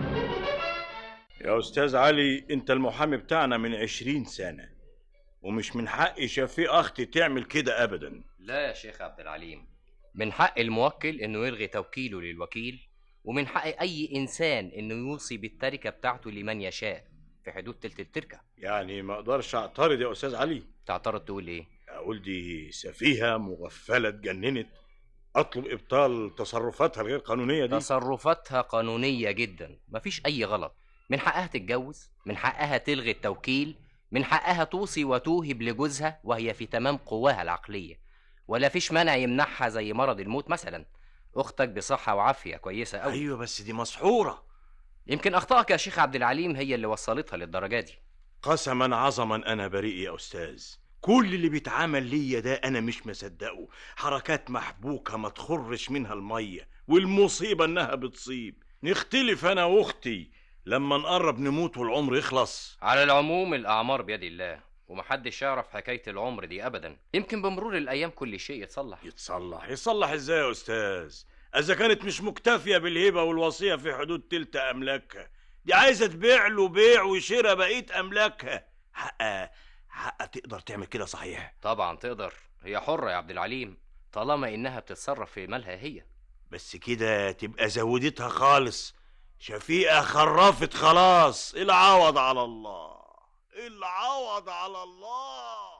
يا أستاذ علي أنت المحامي بتاعنا من عشرين سنة ومش من حق شفيق أختي تعمل كده أبدا لا يا شيخ عبد العليم من حق الموكل انه يلغي توكيله للوكيل ومن حق اي انسان انه يوصي بالتركه بتاعته لمن يشاء في حدود تلت التركه يعني ما أقدرش أعترض يا أستاذ علي تعترض تقول ايه أقول دي سفيهة مغفلة اتجننت أطلب إبطال تصرفاتها الغير قانونية دي تصرفاتها قانونيه جدا مفيش اي غلط من حقها تتجوز من حقها تلغي التوكيل من حقها توصي وتوهب لجوزها وهي في تمام قواها العقليه ولا فيش مانع يمنعها زي مرض الموت مثلا اختك بصحه وعافيه كويسه قوي أيوة بس دي مسحورة يمكن اخطائك يا شيخ عبد العليم هي اللي وصلتها للدرجه دي قسما عظما أنا بريء يا أستاذ كل اللي بيتعمل ليا ده انا مش مصدقه حركات محبوكه ما تخرش منها الميه والمصيبه انها بتصيب نختلف انا واختي لما نقرب نموت والعمر يخلص على العموم الأعمار بيد الله ومحدش يعرف حكاية العمر دي أبدا يمكن بمرور الأيام كل شيء يتصلح يتصلح يتصلح ازاي يا استاذ اذا كانت مش مكتفيه بالهبه والوصيه في حدود تلت املاكها دي عايزه تبيع له بيع وشراء بقيه املاكها حقها حقها تقدر تعمل كده صحيح طبعا تقدر هي حرة يا عبد العليم طالما إنها بتتصرف في مالها هي بس كده تبقى زودتها خالص شفيقة خرفت خلاص العوض على الله العوض على الله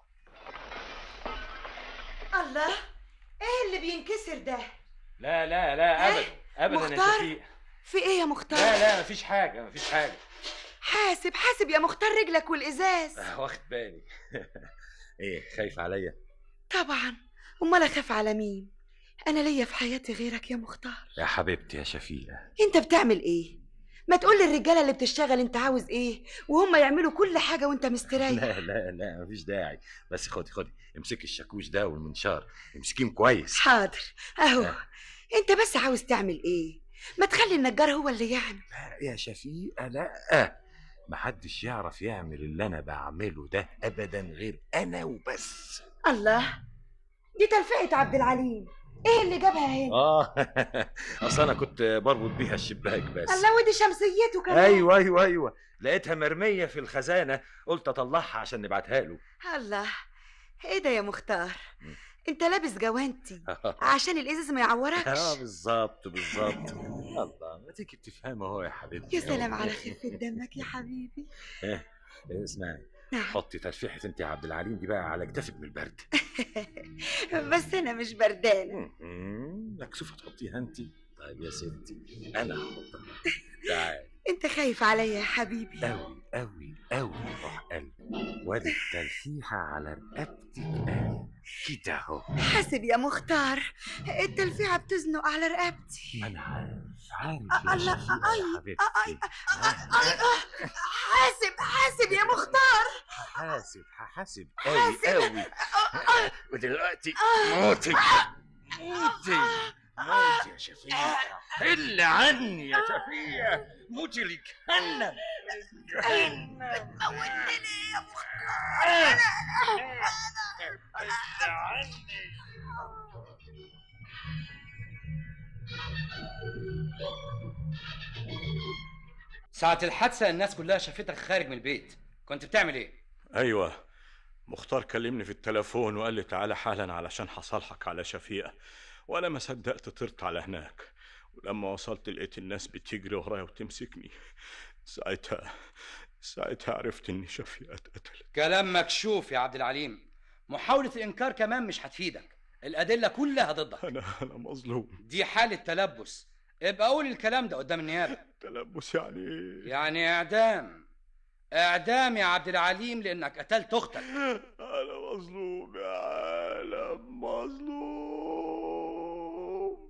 الله ايه اللي بينكسر ده لا لا لا ابدا ابدا يا مختار؟ شفيق في ايه يا مختار لا لا مفيش حاجه مفيش حاجه حاسب حاسب يا مختار رجلك والازاز آه، واخد بالي ايه خايف عليا طبعا امال اخاف على مين انا ليا في حياتي غيرك يا مختار يا حبيبتي يا شفيقة انت بتعمل ايه ما تقول للرجاله اللي بتشتغل انت عاوز ايه وهم يعملوا كل حاجه وانت مستريح لا لا لا مفيش داعي بس خدي خدي امسكي الشاكوش ده والمنشار امسكيهم كويس حاضر اهو انت بس عاوز تعمل ايه ما تخلي النجار هو اللي يعمل يا شفيقة لا محدش يعرف يعمل اللي انا بعمله ده ابدا غير انا وبس الله دي تلفقه عبد العليم ايه اللي جابها هنا اه اصل انا كنت بربط بيها الشباك بس الله ودي شمسيته كمان ايوه ايوه ايوه لقيتها مرميه في الخزانه قلت اطلعها عشان نبعتها له الله ايه ده يا مختار انت لابس جوانتي عشان الازاز ما يعوركش اه بالظبط بالظبط الله ما تيجي تفهم اهو يا حبيبتي يا سلام على خفه دمك يا حبيبي ايه إيه، اسمعي نعم. حطي تلفيحة انت يا عبد العليم دي بقى على كتافك من البرد بس انا مش بردانه مم، مكسوفة تحطيها انت طيب يا ستي انا هحطها تعالي انت خايف عليا يا حبيبي أوي أوي أوي روح قلبي وادي التلفيحة على رقبتك أهي كده أهو حاسب يا مختار التلفيعه بتزنق على رقبتي ما أنا عارف عارف يا الله شفيقة اي يا حبيبتي اي اي حاسب حاسب يا مختار هحاسب هحاسب أوي أوي ودلوقتي موتي موتي موتي يا شفيقة حل عني يا شفيقة موتي لك جهنم جهنم موتني يا مختار حل عني ساعة الحادثة الناس كلها شافتك خارج من البيت كنت بتعمل ايه؟ ايوه مختار كلمني في التليفون وقال لي تعالى حالا علشان هصالحك على شفيقة وانا ما صدقت طرت على هناك ولما وصلت لقيت الناس بتجري ورايا وتمسكني ساعتها ساعتها عرفت ان شفيقة اتقتلت كلام مكشوف يا عبد العليم محاولة الإنكار كمان مش هتفيدك الأدلة كلها ضدك انا انا مظلوم دي حالة تلبس ابقى قول الكلام ده قدام النيابة تلبس يعني ايه يعني إعدام إعدام يا عبد العليم لأنك قتلت أختك انا مظلوم يا عالم مظلوم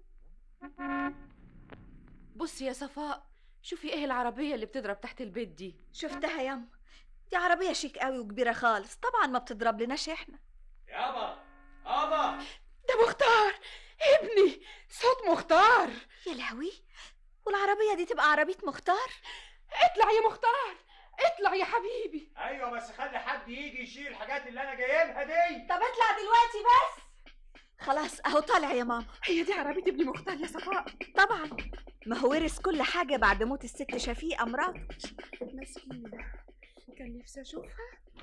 بصي يا صفاء شوفي ايه العربية اللي بتضرب تحت البيت دي شفتها ياما دي عربية شيك قوي وكبيرة خالص طبعا ما بتضرب لناش احنا يابا ابا ده مختار ابني صوت مختار يا لهوي والعربية دي تبقى عربية مختار اطلع يا مختار اطلع يا حبيبي ايوه بس خلي حد يجي يشيل الحاجات اللي انا جايبها دي طب اطلع دلوقتي بس خلاص اهو طالع يا ماما هي دي عربية ابني مختار يا صفاء طبعا ما هو ورث كل حاجة بعد موت الست شفيقة مراته مسكينة كان نفسي اشوفها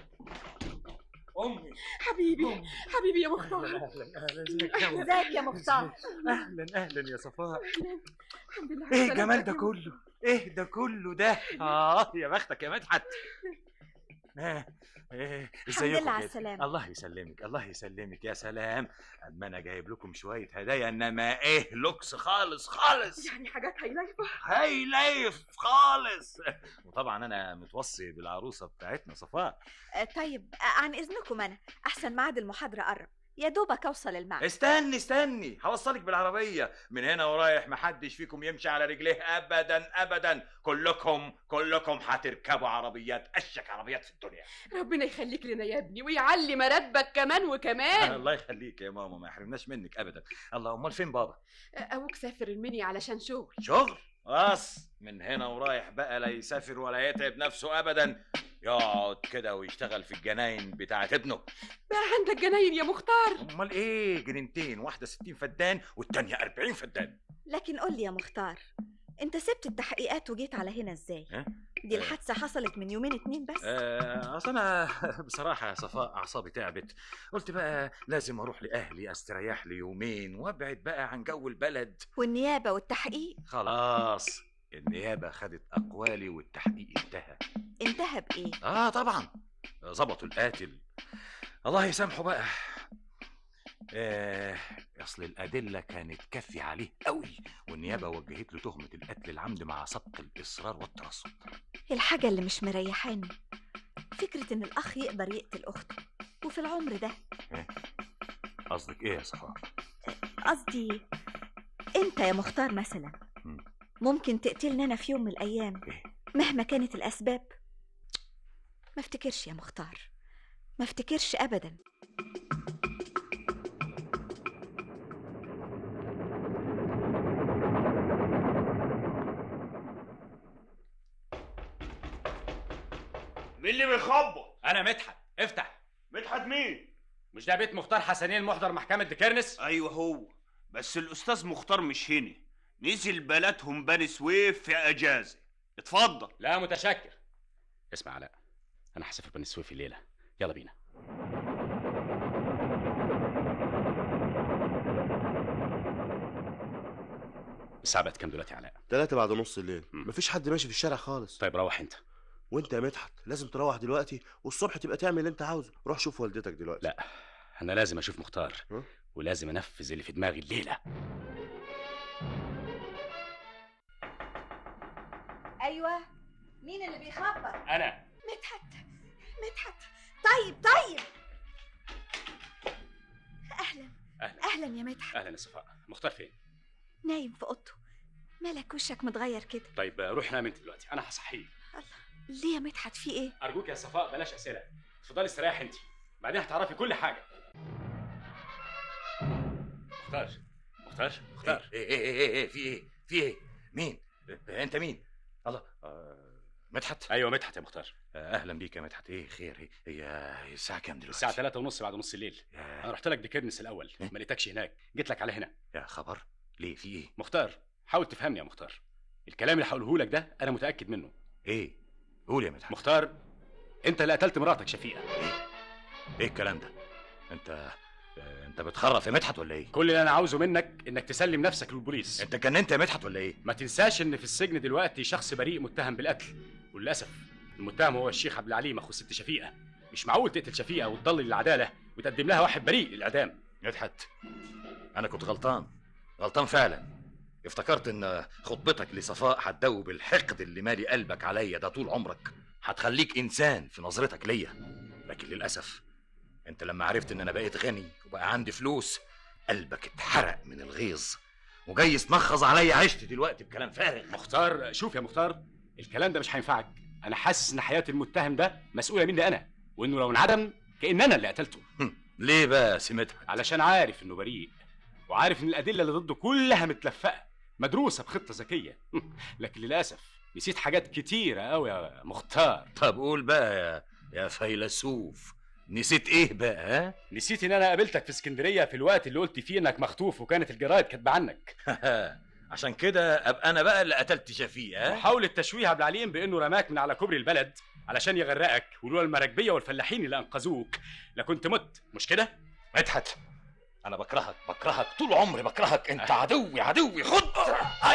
امي حبيبي حبيبي يا مختار ازيك يا مختار اهلا اهلا يا صفاء الحمد لله على ايه سلامتك الجمال ده يا كله ايه ده كله ده اه يا بختك يا مدحت آه، إيه، الحمد ازيكم لله على كده؟ السلامة. الله يسلمك الله يسلمك يا سلام اما انا جايب لكم شويه هدايا انما ايه لوكس خالص خالص يعني حاجات هيلايفة هيليف خالص وطبعا انا متوصي بالعروسه بتاعتنا صفاء آه، طيب آه، عن اذنكم انا احسن ميعاد المحاضرة قرب يا دوبك اوصل المعبد استني استني هوصلك بالعربية من هنا ورايح محدش فيكم يمشي على رجليه أبدا أبدا كلكم كلكم هتركبوا عربيات أشك عربيات في الدنيا ربنا يخليك لنا يا ابني ويعلي مراتبك كمان وكمان الله يخليك يا ماما ما يحرمناش منك أبدا الله أمال فين بابا ابوك سافر المنيا علشان شغل شغل خلاص من هنا ورايح بقى لا يسافر ولا يتعب نفسه أبدا يقعد كده ويشتغل في الجناين بتاعت ابنه بقى عندك جناين يا مختار امال ايه جنينتين واحده 60 فدان والتانيه 40 فدان لكن قول لي يا مختار انت سبت التحقيقات وجيت على هنا ازاي ها؟ دي آه. الحادثه حصلت من يومين اتنين بس آه، اصل انا بصراحه يا صفاء اعصابي تعبت قلت بقى لازم اروح لاهلي استريح لي يومين وابعد بقى عن جو البلد والنيابه والتحقيق خلاص النيابه خدت اقوالي والتحقيق انتهى انتهى بايه اه طبعا ظبطوا القاتل الله يسامحه بقى آه اصل الادله كانت كافيه عليه قوي والنيابه وجهت له تهمه القتل العمد مع سبق الاصرار والترصد الحاجه اللي مش مريحاني فكره ان الاخ يقدر يقتل اخته وفي العمر ده قصدك ايه يا صفاء قصدي انت يا مختار مثلا ممكن تقتلني انا في يوم من الايام مهما كانت الاسباب ما افتكرش يا مختار ما افتكرش ابدا مين اللي بيخبط؟ انا مدحت افتح مدحت مين؟ مش ده بيت مختار حسنين محضر محكمة ديكيرنس؟ ايوه هو بس الاستاذ مختار مش هنا نزل بلدهم بني سويف في اجازه اتفضل لا متشكر اسمع علاء انا هسافر بني سويف الليله يلا بينا الساعه بقت كام دلوقتي يا علاء تلاتة بعد نص الليل مفيش حد ماشي في الشارع خالص طيب روح انت وانت يا مدحت لازم تروح دلوقتي والصبح تبقى تعمل اللي انت عاوزه روح شوف والدتك دلوقتي لا انا لازم اشوف مختار ولازم انفذ اللي في دماغي الليله ايوه مين اللي بيخبط انا مدحت مدحت طيب طيب اهلا اهلا اهلا يا مدحت اهلا يا صفاء مختار فين نايم في اوضته مالك وشك متغير كده طيب روح نام انت دلوقتي انا هصحيك ليه يا مدحت في ايه ارجوك يا صفاء بلاش اسئله اتفضلي استريح انت بعدين هتعرفي كل حاجه مختار مختار مختار ايه ايه ايه ايه, إيه في ايه في ايه مين إيه انت مين الله آه مدحت ايوه مدحت يا مختار آه اهلا بيك يا مدحت ايه خير إيه؟ هي هي الساعه كام دلوقتي الساعه 3 ونص بعد نص الليل انا رحت لك ديكيرنس الاول ما لقيتكش هناك جيت لك على هنا يا خبر ليه في ايه مختار حاول تفهمني يا مختار الكلام اللي هقوله لك ده انا متاكد منه ايه قول يا مدحت مختار انت اللي قتلت مراتك شفيقه ايه الكلام ده انت آه، انت بتخرف يا مدحت ولا ايه كل اللي انا عاوزه منك انك تسلم نفسك للبوليس انت جننت يا مدحت ولا ايه ما تنساش ان في السجن دلوقتي شخص بريء متهم بالقتل وللاسف المتهم هو الشيخ عبد العليم اخو الست شفيقه مش معقول تقتل شفيقه وتضلل للعداله وتقدم لها واحد بريء للاعدام مدحت انا كنت غلطان غلطان فعلا افتكرت ان خطبتك لصفاء هتدوب الحقد اللي مالي قلبك عليا ده طول عمرك هتخليك انسان في نظرتك ليا لكن للاسف انت لما عرفت ان انا بقيت غني وبقى عندي فلوس قلبك اتحرق من الغيظ وجاي تمخظ عليا عشت دلوقتي بكلام فارغ مختار شوف يا مختار الكلام ده مش هينفعك انا حاسس ان حياه المتهم ده مسؤوله مني انا وانه لو انعدم كان انا اللي قتلته ليه بقى سمتها علشان عارف انه بريء وعارف ان الادله اللي ضده كلها متلفقه مدروسه بخطه ذكيه لكن للاسف نسيت حاجات كتيره قوي يا مختار طب قول بقى يا يا فيلسوف نسيت ايه بقى ها نسيت ان انا قابلتك في اسكندريه في الوقت اللي قلت فيه انك مخطوف وكانت الجرايد كاتبه عنك عشان كده ابقى انا بقى اللي قتلت شفيق ها وحاول التشويه عبد العليم بانه رماك من على كوبري البلد علشان يغرقك ولولا المراكبيه والفلاحين اللي انقذوك لكنت مت مش كده مدحت انا بكرهك بكرهك طول عمري بكرهك انت عدوي عدوي خد اي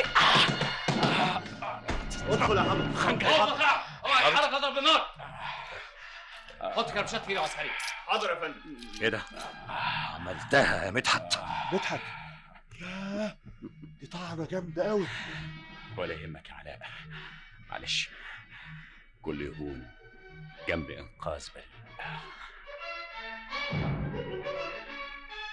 ادخل يا حمد خنجر اوعى حركه اضرب بالنار حط كربشات في ايدي عسكري حاضر يا فندم ايه ده عملتها يا مدحت مدحت ياه دي طعنه جامده قوي ولا يهمك يا علاء معلش كل يهون جنب انقاذ بل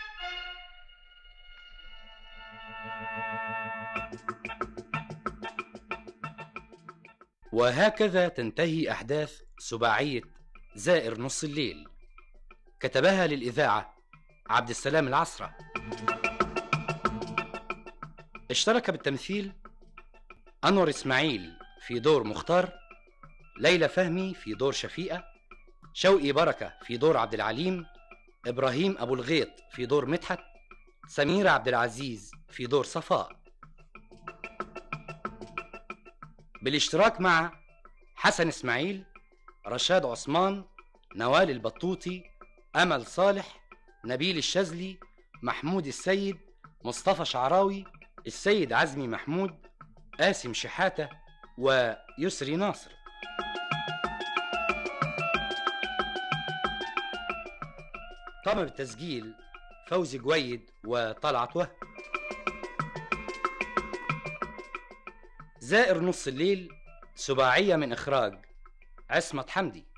وهكذا تنتهي أحداث سباعية زائر نص الليل كتبها للإذاعة عبد السلام العصرة اشترك بالتمثيل أنور إسماعيل في دور مختار ليلى فهمي في دور شفيقة شوقي بركة في دور عبد العليم إبراهيم أبو الغيط في دور مدحت سميرة عبد العزيز في دور صفاء بالاشتراك مع حسن إسماعيل رشاد عثمان نوال البطوطي أمل صالح نبيل الشاذلي محمود السيد مصطفى شعراوي السيد عزمي محمود قاسم شحاتة ويسري ناصر قام بالتسجيل فوزي جويد وطلعت وهب زائر نص الليل سباعية من إخراج عصمت حمدي